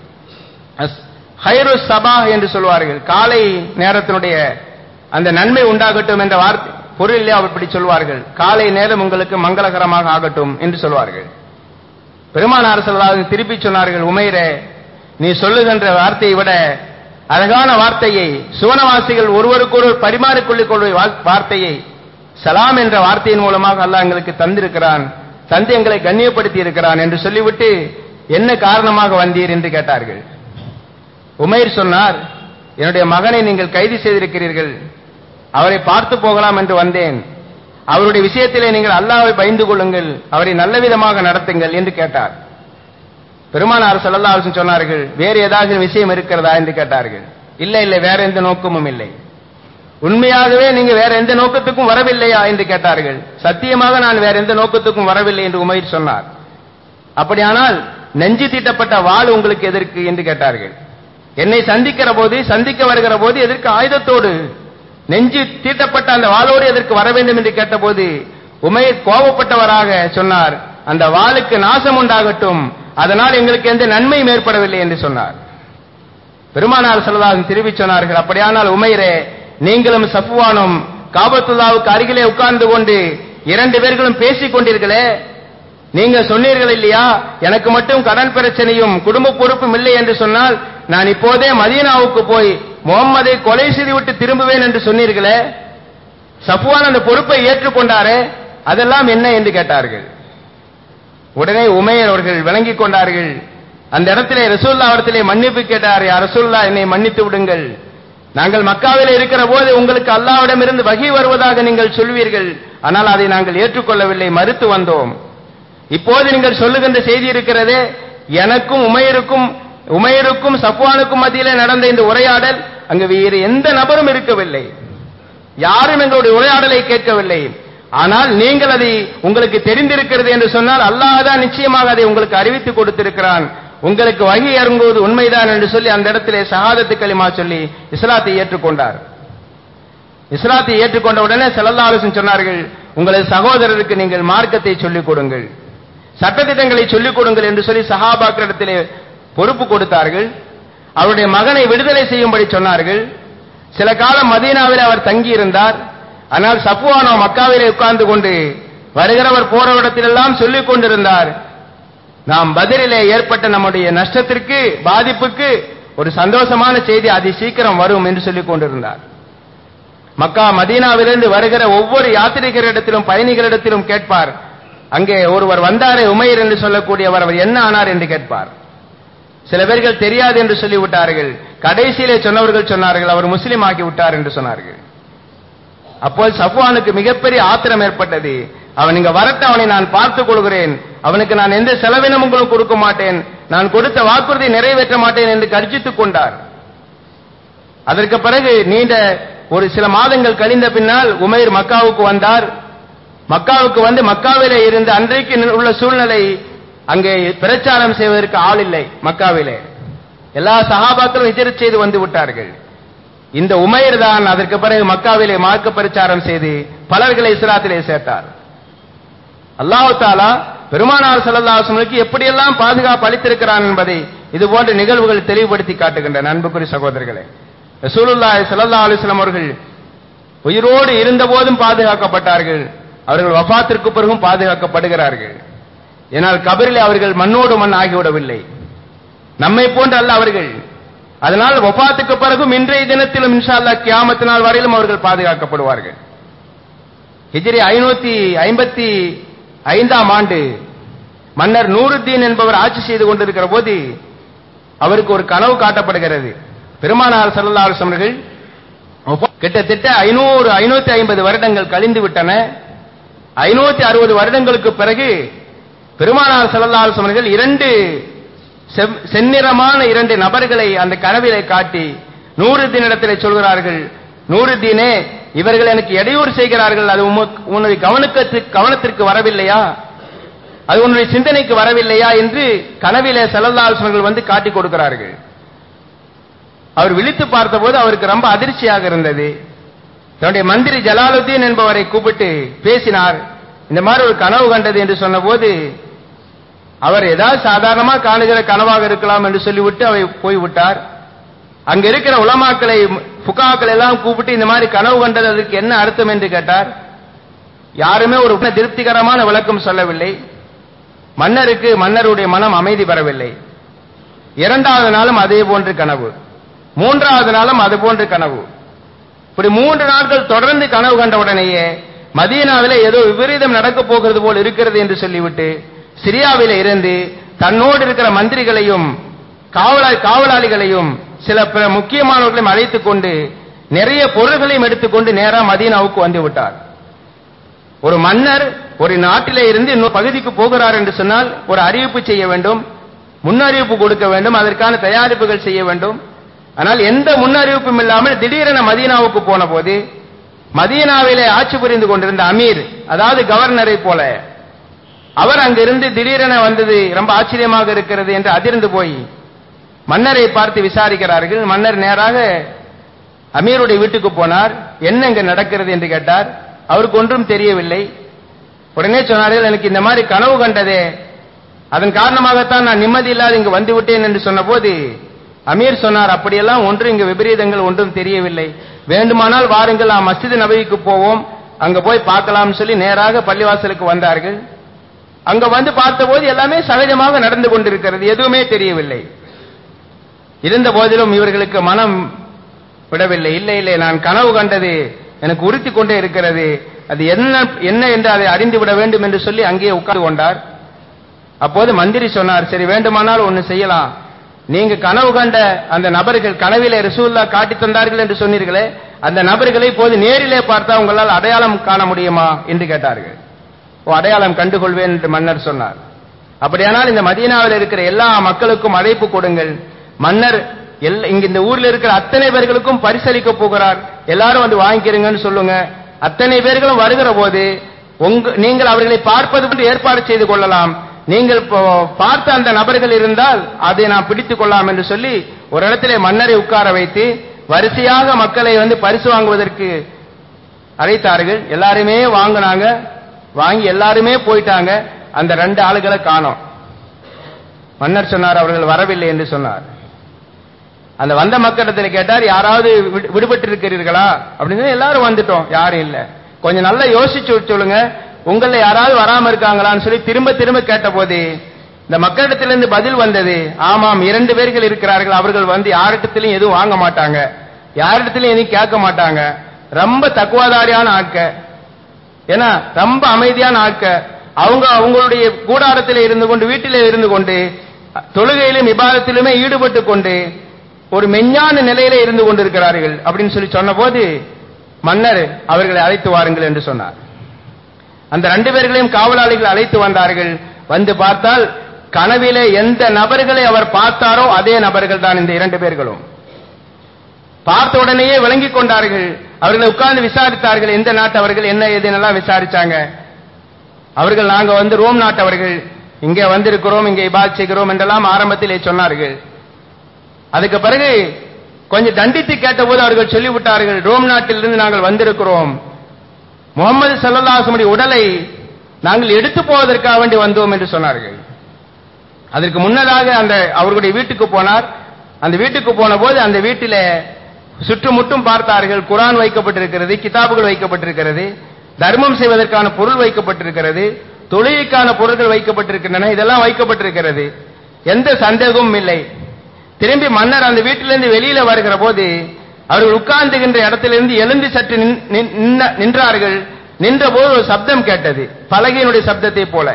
ஹைரு சபா என்று சொல்வார்கள் காலை நேரத்தினுடைய அந்த நன்மை உண்டாகட்டும் என்ற வார்த்தை பொருளிலே அவர் இப்படி சொல்வார்கள் காலை நேரம் உங்களுக்கு மங்களகரமாக ஆகட்டும் என்று சொல்வார்கள் பெருமானார் செல்வார்கள் திருப்பி சொன்னார்கள் உமைரே நீ சொல்லுகின்ற வார்த்தையை விட அழகான வார்த்தையை சுவனவாசிகள் ஒருவருக்கொருவர் பரிமாறிக்கொள்ளிக் கொள்வ வா- வார்த்தையை சலாம் என்ற வார்த்தையின் மூலமாக அல்லாஹ் எங்களுக்கு தந்திருக்கிறான் தந்து எங்களை கண்ணியப்படுத்தி இருக்கிறான் என்று சொல்லிவிட்டு என்ன காரணமாக வந்தீர் என்று கேட்டார்கள் உமைர் சொன்னார் என்னுடைய மகனை நீங்கள் கைது செய்திருக்கிறீர்கள் அவரை பார்த்து போகலாம் என்று வந்தேன் அவருடைய விஷயத்திலே நீங்கள் அல்லாஹ்வை பயந்து கொள்ளுங்கள் அவரை நல்ல விதமாக நடத்துங்கள் என்று கேட்டார் பெருமானார் ஸல்லல்லாஹு அலைஹி வஸல்லம் சொன்னார்கள் வேறு ஏதாவது விஷயம் இருக்கிறதா என்று கேட்டார்கள் இல்லை இல்லை வேற எந்த நோக்கமும் இல்லை உண்மையாகவே நீங்க வேற எந்த நோக்கத்துக்கும் வரவில்லையா என்று கேட்டார்கள் சத்தியமாக நான் வேற எந்த நோக்கத்துக்கும் வரவில்லை என்று உமைர் சொன்னார் அப்படியானால் நெஞ்சு தீட்டப்பட்ட வாள் உங்களுக்கு எதற்கு என்று கேட்டார்கள் என்னை சந்திக்கிற போது சந்திக்க வருகிற போது எதற்கு ஆயுதத்தோடு நெஞ்சு தீட்டப்பட்ட அந்த வாளோடு எதற்கு வர வேண்டும் என்று கேட்டபோது உமைர் கோபப்பட்டவராக சொன்னார் அந்த வாளுக்கு நாசம் உண்டாகட்டும் அதனால் எங்களுக்கு எந்த நன்மையும் ஏற்படவில்லை என்று சொன்னார் பெருமானார் செல்லதாகும் திரும்பி சொன்னார்கள் அப்படியானால் உமைரே நீங்களும் சஃப்வானும் காபத்துல்லாவுக்கு அருகிலே உட்கார்ந்து கொண்டு இரண்டு பேர்களும் பேசிக் கொண்டீர்களே நீங்க சொன்னீர்கள் இல்லையா எனக்கு மட்டும் கடன் பிரச்சனையும் குடும்ப பொறுப்பும் இல்லை என்று சொன்னால் நான் இப்போதே மதீனாவுக்கு போய் முகம்மதை கொலை செய்துவிட்டு திரும்புவேன் என்று சொன்னீர்களே சஃப்வான் அந்த பொறுப்பை ஏற்றுக்கொண்டாரே அதெல்லாம் என்ன என்று கேட்டார்கள் உடனே உமையர் அவர்கள் விளங்கிக் கொண்டார்கள் அந்த இடத்திலே ரசூல்லா இடத்திலே மன்னிப்பு கேட்டார் யா ரசூல்லா என்னை மன்னித்து விடுங்கள் நாங்கள் மக்காவிலே இருக்கிற போது உங்களுக்கு அல்லாவிடமிருந்து வகை வருவதாக நீங்கள் சொல்வீர்கள் ஆனால் அதை நாங்கள் ஏற்றுக்கொள்ளவில்லை மறுத்து வந்தோம் இப்போது நீங்கள் சொல்லுகின்ற செய்தி இருக்கிறதே எனக்கும் உமையருக்கும் உமையருக்கும் சப்வானுக்கும் மத்தியிலே நடந்த இந்த உரையாடல் அங்கு வேறு எந்த நபரும் இருக்கவில்லை யாரும் எங்களுடைய உரையாடலை கேட்கவில்லை ஆனால் நீங்கள் அதை உங்களுக்கு தெரிந்திருக்கிறது என்று சொன்னால் அல்லாஹ் தான் நிச்சயமாக அதை உங்களுக்கு அறிவித்து கொடுத்திருக்கிறான் உங்களுக்கு வகி இறங்குவது உண்மைதான் என்று சொல்லி அந்த இடத்திலே ஷஹாதத்து கலிமா சொல்லி இஸ்லாத்தை ஏற்றுக்கொண்டார் இஸ்லாத்தை ஏற்றுக்கொண்ட உடனே ஸல்லல்லாஹு அலைஹி வஸல்லம் சொன்னார்கள் உங்களது சகோதரருக்கு நீங்கள் மார்க்கத்தை சொல்லிக் கொடுங்கள் சட்டத்திட்டங்களை சொல்லிக் கொடுங்கள் என்று சொல்லி சஹாபாக்களிடத்திலே பொறுப்பு கொடுத்தார்கள் அவருடைய மகனை விடுதலை செய்யும்படி சொன்னார்கள் சில காலம் மதீனாவில் அவர் தங்கியிருந்தார் ஆனால் சஃப்வானோ மக்காவிலே உட்கார்ந்து கொண்டு வருகிறவர் போறவரிடத்திலெல்லாம் சொல்லிக் கொண்டிருந்தார் நாம் பதிலிலே ஏற்பட்ட நம்முடைய நஷ்டத்திற்கு பாதிப்புக்கு ஒரு சந்தோஷமான செய்தி அதி சீக்கிரம் வரும் என்று சொல்லிக் கொண்டிருந்தார் மக்கா மதீனாவிலிருந்து வருகிற ஒவ்வொரு யாத்திரிகரிடத்திலும் பயணிகளிடத்திலும் கேட்பார் அங்கே ஒருவர் வந்தாரே உமையர் என்று சொல்லக்கூடியவர் அவர் என்ன ஆனார் என்று கேட்பார் சில பேர்கள் தெரியாது என்று சொல்லிவிட்டார்கள் கடைசியிலே சொன்னவர்கள் சொன்னார்கள் அவர் முஸ்லீம் ஆகி விட்டார் என்று சொன்னார்கள் அப்போது சஃப்வானுக்கு மிகப்பெரிய ஆத்திரம் ஏற்பட்டது அவன் இங்க வரட்ட அவனை நான் பார்த்துக் கொள்கிறேன் அவனுக்கு நான் எந்த செலவினமும் உங்களுக்கு கொடுக்க மாட்டேன் நான் கொடுத்த வாக்குறுதி நிறைவேற்ற மாட்டேன் என்று கர்ஜித்துக் கொண்டார் அதற்கு பிறகு நீண்ட ஒரு சில மாதங்கள் கழிந்த பின்னால் உமைர் மக்காவுக்கு வந்தார் மக்காவுக்கு வந்து மக்காவிலே இருந்து அன்றைக்கு உள்ள சூழ்நிலை அங்கே பிரச்சாரம் செய்வதற்கு ஆள் இல்லை மக்காவிலே எல்லா சஹாபாக்களும் ஹிஜ்ரத் செய்து வந்து விட்டார்கள் இந்த உமைர் தான் அதற்கு பிறகு மக்காவிலே மார்க்க பிரச்சாரம் செய்து பலர்களை இஸ்லாத்திலே சேர்த்தார் அல்லாஹ் தாலா பெருமானார் ஸல்லல்லாஹு அலைஹி வஸல்லம் எப்படியெல்லாம் பாதுகாப்பு அளித்திருக்கிறான் என்பதை இது போன்ற நிகழ்வுகள் தெளிவுபடுத்தி காட்டுகின்றன அன்புக்குரிய சகோதரர்களே ரசூலுல்லாஹி ஸல்லல்லாஹு அலைஹி வஸல்லம் அவர்கள் உயிரோடு இருந்தபோதும் பாதுகாக்கப்பட்டார்கள் அவர்கள் வஃபாத்திற்கு பிறகும் பாதுகாக்கப்படுகிறார்கள் ஏனால் கபரிலே அவர்கள் மண்ணோடு மண் ஆகிவிடவில்லை நம்மை போன்று அல்ல அவர்கள் அதனால் வஃபாத்துக்கு பிறகும் இன்றைய தினத்திலும் இன்ஷா அல்லாஹ் கியாமத் நாள் வரையிலும் அவர்கள் பாதுகாக்கப்படுவார்கள் ஹிஜ்ரி ஐநூத்தி ஐம்பத்தி ஐந்தாம் ஆண்டு மன்னர் நூருத்தீன் என்பவர் ஆட்சி செய்து கொண்டிருக்கிற போது அவருக்கு ஒரு கனவு காட்டப்படுகிறது பெருமானார் ஸல்லல்லாஹு அலைஹி வஸல்லம் அவர்கள் கிட்டத்தட்ட ஐநூறு ஐநூத்தி ஐம்பது வருடங்கள் கழிந்து விட்டன ஐநூத்தி அறுபது வருடங்களுக்கு பிறகு பெருமானார் ஸல்லல்லாஹு அலைஹி வஸல்லம் அவர்கள் இரண்டு செவ்- செந்நிறமான இரண்டு நபர்களை அந்த கனவிலே காட்டி நூறுதீனிடத்திலே சொல்கிறார்கள் நூறுதீனே இவர்கள் எனக்கு இடையூறு செய்கிறார்கள் அது உமக்கு- உன்னுடைய கவனத்திற்கு கவனத்திற்கு வரவில்லையா அது உன்னுடைய சிந்தனைக்கு வரவில்லையா என்று கனவிலே ஸல்லல்லாஹு அலைஹி வஸல்லம் வந்து காட்டிக் கொடுக்கிறார்கள் அவர் விழித்து பார்த்தபோது அவருக்கு ரொம்ப அதிர்ச்சியாக இருந்தது தன்னுடைய மந்திரி ஜலாலுத்தீன் என்பவரை கூப்பிட்டு பேசினார் இந்த மாதிரி ஒரு கனவு கண்டது என்று சொன்னபோது அவர் ஏதாவது சாதாரணமா காணுகிற கனவாக இருக்கலாம் என்று சொல்லிவிட்டு அவை போய்விட்டார் அங்க இருக்கிற உலமாக்களை புகாக்கள் எல்லாம் கூப்பிட்டு இந்த மாதிரி கனவு கண்டது அதுக்கு என்ன அர்த்தம் என்று கேட்டார் யாருமே ஒரு திருப்திகரமான விளக்கம் சொல்லவில்லை மன்னருக்கு மன்னருடைய மனம் அமைதி பெறவில்லை இரண்டாவது நாளும் அதே போன்று கனவு மூன்றாவது நாளும் அது போன்று கனவு இப்படி மூன்று நாட்கள் தொடர்ந்து கனவு கண்ட உடனேயே மதீனாவிலே ஏதோ விபரீதம் நடக்க போகிறது போல் இருக்கிறது என்று சொல்லிவிட்டு சிரியாவிலே இருந்து தன்னோடு இருக்கிற மந்திரிகளையும் காவலா காவலாளிகளையும் சில பிற முக்கியமானவர்களையும் அழைத்துக் கொண்டு நிறைய பொருள்களையும் எடுத்துக்கொண்டு நேரா மதீனாவுக்கு வந்து விட்டார் ஒரு மன்னர் ஒரு நாட்டிலே இருந்து இன்னொரு பகுதிக்கு போகிறார் என்று சொன்னால் ஒரு அறிவிப்பு செய்ய வேண்டும் முன்னறிவிப்பு கொடுக்க வேண்டும் அதற்கான தயாரிப்புகள் செய்ய வேண்டும் ஆனால் எந்த முன்னறிவிப்பும் இல்லாமல் திடீரென மதீனாவுக்கு போன போது மதீனாவிலே ஆட்சி புரிந்து கொண்டிருந்த அமீர் அதாவது கவர்னரை போல அவர் அங்கிருந்து திடீரென வந்தது ரொம்ப ஆச்சரியமாக இருக்கிறது என்று அதிர்ந்து போய் மன்னரை பார்த்து விசாரிக்கிறார்கள் மன்னர் நேராக அமீருடைய வீட்டுக்கு போனார் என்ன இங்க நடக்கிறது என்று கேட்டார் அவருக்கு ஒன்றும் தெரியவில்லை உடனே சொன்னார்கள் எனக்கு இந்த மாதிரி கனவு கண்டதே அதன் காரணமாகத்தான் நான் நிம்மதி இல்லாத இங்கு வந்து விட்டேன் என்று சொன்னபோது அமீர் சொன்னார் அப்படியெல்லாம் ஒன்று இங்கு விபரீதங்கள் ஒன்றும் தெரியவில்லை வேண்டுமானால் வாருங்கள் நாம் மஸ்ஜித் நபவிக்கு போவோம் அங்க போய் பார்க்கலாம்னு சொல்லி நேராக பள்ளிவாசலுக்கு வந்தார்கள் அங்க வந்து பார்த்தபோது எல்லாமே சகஜமாக நடந்து கொண்டிருக்கிறது எதுவுமே தெரியவில்லை இருந்த போதிலும் இவர்களுக்கு மனம் விடவில்லை இல்லை இல்லை நான் கனவு கண்டது எனக்கு உறுத்தி கொண்டே இருக்கிறது அது என்ன என்ன என்று அதை அறிந்து விட வேண்டும் என்று சொல்லி அங்கேயே உட்கார்ந்து கொண்டார் அப்போது மந்திரி சொன்னார் சரி வேண்டுமானால் ஒன்னு செய்யலாம் நீங்க கனவு கண்ட அந்த நபர்கள் கனவிலே ரசூல்லா காட்டி தந்தார்கள் என்று சொன்னீர்களே அந்த நபர்களை இப்போது நேரிலே பார்த்தா உங்களால் அடையாளம் காண முடியுமா என்று கேட்டார்கள் ஓ அடையாளம் கண்டுகொள்வேன் என்று மன்னர் சொன்னார் அப்படியானால் இந்த மதீனாவில் இருக்கிற எல்லா மக்களுக்கும் அழைப்பு கொடுங்கள் மன்னர் எல்லா- இங்க இந்த ஊர்ல இருக்கிற அத்தனை பேர்களுக்கும் பரிசளிக்க போகிறார் எல்லாரும் வந்து வாங்கிக்கிறீங்கன்னு சொல்லுங்க அத்தனை பேர்களும் வருகிற போது உங்க நீங்கள் அவர்களை பார்ப்பது போன்று ஏற்பாடு செய்து கொள்ளலாம் நீங்கள் இப்போ பார்த்த அந்த நபர்கள் இருந்தால் அதை நான் பிடித்துக் கொள்ளலாம் என்று சொல்லி ஒரு இடத்திலே மன்னரை உட்கார வைத்து வரிசையாக மக்களை வந்து பரிசு வாங்குவதற்கு அழைத்தார்கள் எல்லாருமே வாங்கினாங்க வாங்கி எல்லாருமே போயிட்டாங்க அந்த ரெண்டு ஆளுகளை காணோம் மன்னர் சொன்னார் அவர்கள் வரவில்லை என்று சொன்னார் அந்த வந்த மக்களிடத்தில் கேட்டார் யாராவது விடு- விடுபட்டு இருக்கிறீர்களா அப்படின்னு எல்லாரும் வந்துட்டோம் யாரும் இல்ல கொஞ்சம் நல்லா யோசிச்சு சொல்லுங்க உங்கள யாராவது வராம இருக்காங்களான்னு சொல்லி திரும்ப திரும்ப கேட்டபோது இந்த மக்களிடத்திலிருந்து பதில் வந்தது ஆமாம் இரண்டு பேர்கள் இருக்கிறார்கள் அவர்கள் வந்து யாரிடத்திலையும் எதுவும் வாங்க மாட்டாங்க யாரிடத்திலையும் எதுவும் கேட்க மாட்டாங்க ரொம்ப தக்குவாதாரியான ஆட்க ஏன்னா ரொம்ப அமைதியான ஆட்க அவங்க அவங்களுடைய கூடாரத்திலே இருந்து கொண்டு வீட்டிலே இருந்து கொண்டு தொழுகையிலும் விவாதத்திலுமே ஈடுபட்டு கொண்டு ஒரு மெஞ்ஞான நிலையிலே இருந்து கொண்டிருக்கிறார்கள் அப்படின்னு சொல்லி சொன்னபோது மன்னர் அவர்களை அழைத்து வாருங்கள் என்று சொன்னார் அந்த ரெண்டு பேர்களையும் காவலாளிகள் அழைத்து வந்தார்கள் வந்து பார்த்தால் கனவிலே எந்த நபர்களை அவர் பார்த்தாரோ அதே நபர்கள் தான் இந்த இரண்டு பேர்களும் பார்த்த உடனேயே விளங்கிக் கொண்டார்கள் அவர்களை உட்கார்ந்து விசாரித்தார்கள் எந்த நாட்டவர்கள் என்ன ஏதுன்னெல்லாம் விசாரிச்சாங்க அவர்கள் நாங்க வந்து ரோம் நாட்டவர்கள் இங்க வந்திருக்கிறோம் இங்கே இபாத் செய்கிறோம் என்றெல்லாம் ஆரம்பத்திலே சொன்னார்கள் அதுக்கு பிறகு கொஞ்சம் தண்டித்து கேட்டபோது அவர்கள் சொல்லிவிட்டார்கள் ரோம் நாட்டிலிருந்து நாங்கள் வந்திருக்கிறோம் முகமது சல்லல்லாஹுடைய உடலை நாங்கள் எடுத்து போவதற்காக வேண்டி வந்தோம் என்று சொன்னார்கள் அதற்கு முன்னதாக அந்த அவர்களுடைய வீட்டுக்கு போனார் அந்த வீட்டுக்கு போன போது அந்த வீட்டில சுற்றுமுட்டும் பார்த்தார்கள் குரான் வைக்கப்பட்டிருக்கிறது கிதாபுகள் வைக்கப்பட்டிருக்கிறது தர்மம் செய்வதற்கான பொருள் வைக்கப்பட்டிருக்கிறது தொழிலுக்கான பொருட்கள் வைக்கப்பட்டிருக்கின்றன இதெல்லாம் வைக்கப்பட்டிருக்கிறது எந்த சந்தேகமும் இல்லை திரும்பி மன்னர் அந்த வீட்டிலிருந்து வெளியில வருகிற போது அவர்கள் உட்கார்ந்துகின்ற இடத்திலிருந்து எழுந்து சற்று நின்- நின்- நின்ன- நின்றார்கள் நின்றபோது ஒரு சப்தம் கேட்டது பலகையினுடைய சப்தத்தை போல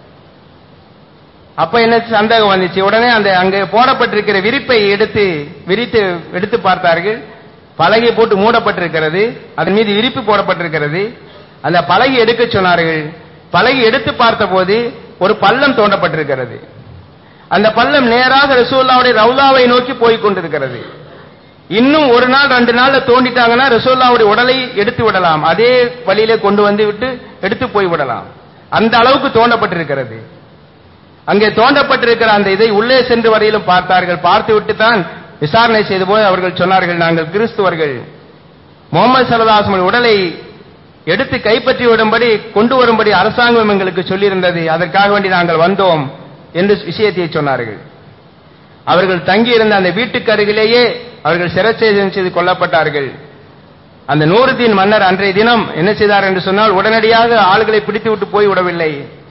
அப்ப என்ன சந்தேகம் வந்துச்சு உடனே அந்த அங்க போடப்பட்டிருக்கிற விரிப்பை எடுத்து விரித்து எடுத்து பார்த்தார்கள் பலகை போட்டு மூடப்பட்டிருக்கிறது அதன் மீது விரிப்பு போடப்பட்டிருக்கிறது அந்த பலகை எடுக்க சொன்னார்கள் பலகை எடுத்து பார்த்தபோது ஒரு பள்ளம் தோண்டப்பட்டிருக்கிறது அந்த பள்ளம் நேராக ரசூல்லாவுடைய ரவுலாவை நோக்கி போய் கொண்டிருக்கிறது இன்னும் ஒரு நாள் ரெண்டு நாள்ல தோண்டிட்டாங்கன்னா ரசூல்லாவுடைய உடலை எடுத்து விடலாம் அதே வழியிலே கொண்டு வந்து விட்டு எடுத்து போய் விடலாம் அந்த அளவுக்கு தோண்டப்பட்டிருக்கிறது அங்கே தோண்டப்பட்டிருக்கிற அந்த இதை உள்ளே சென்று வரையிலும் பார்த்தார்கள் பார்த்து விட்டு தான் விசாரணை செய்த போது அவர்கள் சொன்னார்கள் நாங்கள் கிறிஸ்துவர்கள் முகமது சல்லல்லாஹு உடலை எடுத்து கைப்பற்றி விடும்படி கொண்டு வரும்படி அரசாங்கம் எங்களுக்கு சொல்லியிருந்தது அதற்காக வேண்டி நாங்கள் வந்தோம் என்று விஷயத்தை சொன்னார்கள் அவர்கள் தங்கியிருந்த அந்த வீட்டுக்கு அருகிலேயே அவர்கள் சிரச்சேதம் செய்து கொல்லப்பட்டார்கள் அந்த நூறுதீன் மன்னர் அன்றைய தினம் என்ன செய்தார் என்று சொன்னால் உடனடியாக ஆளுகளை பிடித்து விட்டு போய் விடவில்லை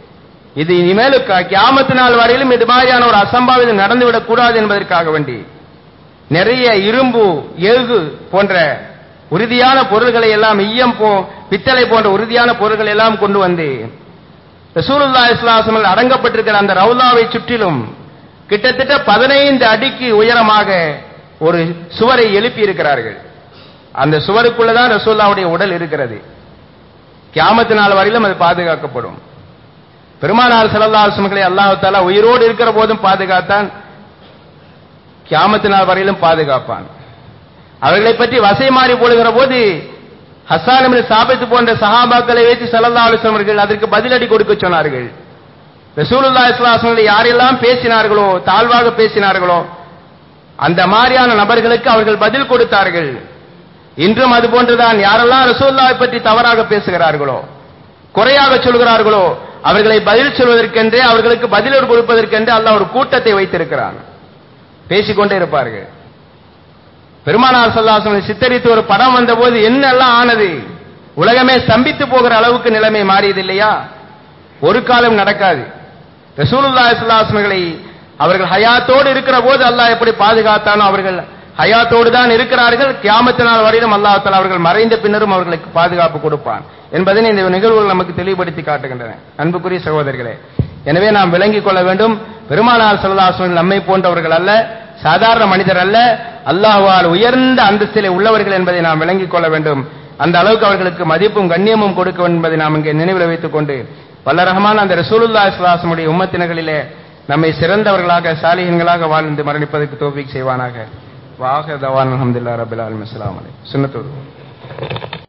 இது இனிமேல் க- கியாமத்து நாள் வரையிலும் இது மாதிரியான ஒரு அசம்பாவிதம் நடந்துவிடக் கூடாது என்பதற்காக வேண்டி நிறைய இரும்பு எஃகு போன்ற உறுதியான பொருள்களை எல்லாம் ஈயம் போ பித்தளை போன்ற உறுதியான பொருள்களை எல்லாம் கொண்டு வந்து ரசூலுல்லா இஸ்லாசமில் அடங்கப்பட்டிருக்கிற அந்த ரவுலாவை சுற்றிலும் கிட்டத்தட்ட பதினைந்து அடிக்கு உயரமாக ஒரு சுவரை எழுப்பி இருக்கிறார்கள் அந்த சுவருக்குள்ளதான் ரசூல்லாவுடைய உடல் இருக்கிறது கியாமத்து நாள் வரையிலும் அது பாதுகாக்கப்படும் பெருமானார் ஸல்லல்லாஹு அலைஹி வஸல்லம் அல்லாஹ் தஆலா உயிரோடு இருக்கிற போதும் பாதுகாத்தான் கியாமத்து நாள் வரையிலும் பாதுகாப்பான் அவர்களை பற்றி வசை மாறி போடுகிற போது ஹஸ்ஸான் இப்னு சாபித் போன்ற சஹாபாக்களை வைத்து ஸல்லல்லாஹு அலைஹி வஸல்லம் அவர்கள் அதற்கு பதிலடி கொடுக்க சொன்னார்கள் ரசூலுல்லாஹி ஸல்லல்லாஹு அலைஹி வஸல்லம் யாரெல்லாம் பேசினார்களோ தாழ்வாக பேசினார்களோ அந்த மாதிரியான நபர்களுக்கு அவர்கள் பதில் கொடுத்தார்கள் இன்றும் அது போன்றுதான் யாரெல்லாம் ரசூலுல்லாஹை பற்றி தவறாக பேசுகிறார்களோ குறையாக சொல்கிறார்களோ அவர்களை பதில் சொல்வதற்கென்றே அவர்களுக்கு பதில் கொடுப்பதற்கென்றே அல்லாஹ் ஒரு கூட்டத்தை வைத்திருக்கிறான் பேசிக்கொண்டே இருப்பார்கள் பெருமானார் சல்லாசனை சித்தரித்து ஒரு படம் வந்தபோது என்னெல்லாம் ஆனது உலகமே ஸ்தம்பித்து போகிற அளவுக்கு நிலைமை மாறியது இல்லையா ஒரு காலம் நடக்காது ரசூலுல்லாஹி ஸல்லல்லாஹு அவர்கள் ஹயாத்தோடு இருக்கிற போது அல்லாஹ் எப்படி பாதுகாத்தானோ அவர்கள் ஹயாத்தோடு தான் இருக்கிறார்கள் கியாமத்து நாள் வரையிலும் அல்லாஹ் தஆலா அவர்கள் மறைந்த பின்னரும் அவர்களுக்கு பாதுகாப்பு கொடுப்பான் என்பதனை இந்த நிகழ்வுகள் நமக்கு தெளிவுபடுத்தி காட்டுகின்றன அன்புக்குரிய சகோதரர்களே எனவே நாம் விளங்கிக் கொள்ள வேண்டும் பெருமானார் ஸல்லல்லாஹு அலைஹி வஸல்லம் நம்மை போன்றவர்கள் அல்ல சாதாரண மனிதர் அல்ல அல்லாஹ்வால் உயர்ந்த அந்தஸ்திலே உள்ளவர்கள் என்பதை நாம் விளங்கிக் கொள்ள வேண்டும் அந்த அளவுக்கு அவர்களுக்கு மதிப்பும் கண்ணியமும் கொடுக்க வேண்டும் என்பதை நாம் இங்கே நினைவில் வைத்துக் கொண்டு வல்ல ரஹ்மான் அந்த ரசூலுல்லாஹி ஸல்லல்லாஹு அலைஹி வஸல்லம் உம்மத்தினர்களிலே நம்மை சிறந்தவர்களாக சாலிகன்களாக வாழ்ந்து மரணிப்பதற்கு தோஃபீக் செய்வானாக வாஹ தவான் அல்ஹம்துலில்லாஹி ரப்பில் ஆலமீன் அஸ்ஸலாமு அலைக்கும் சுன்னத்தோடு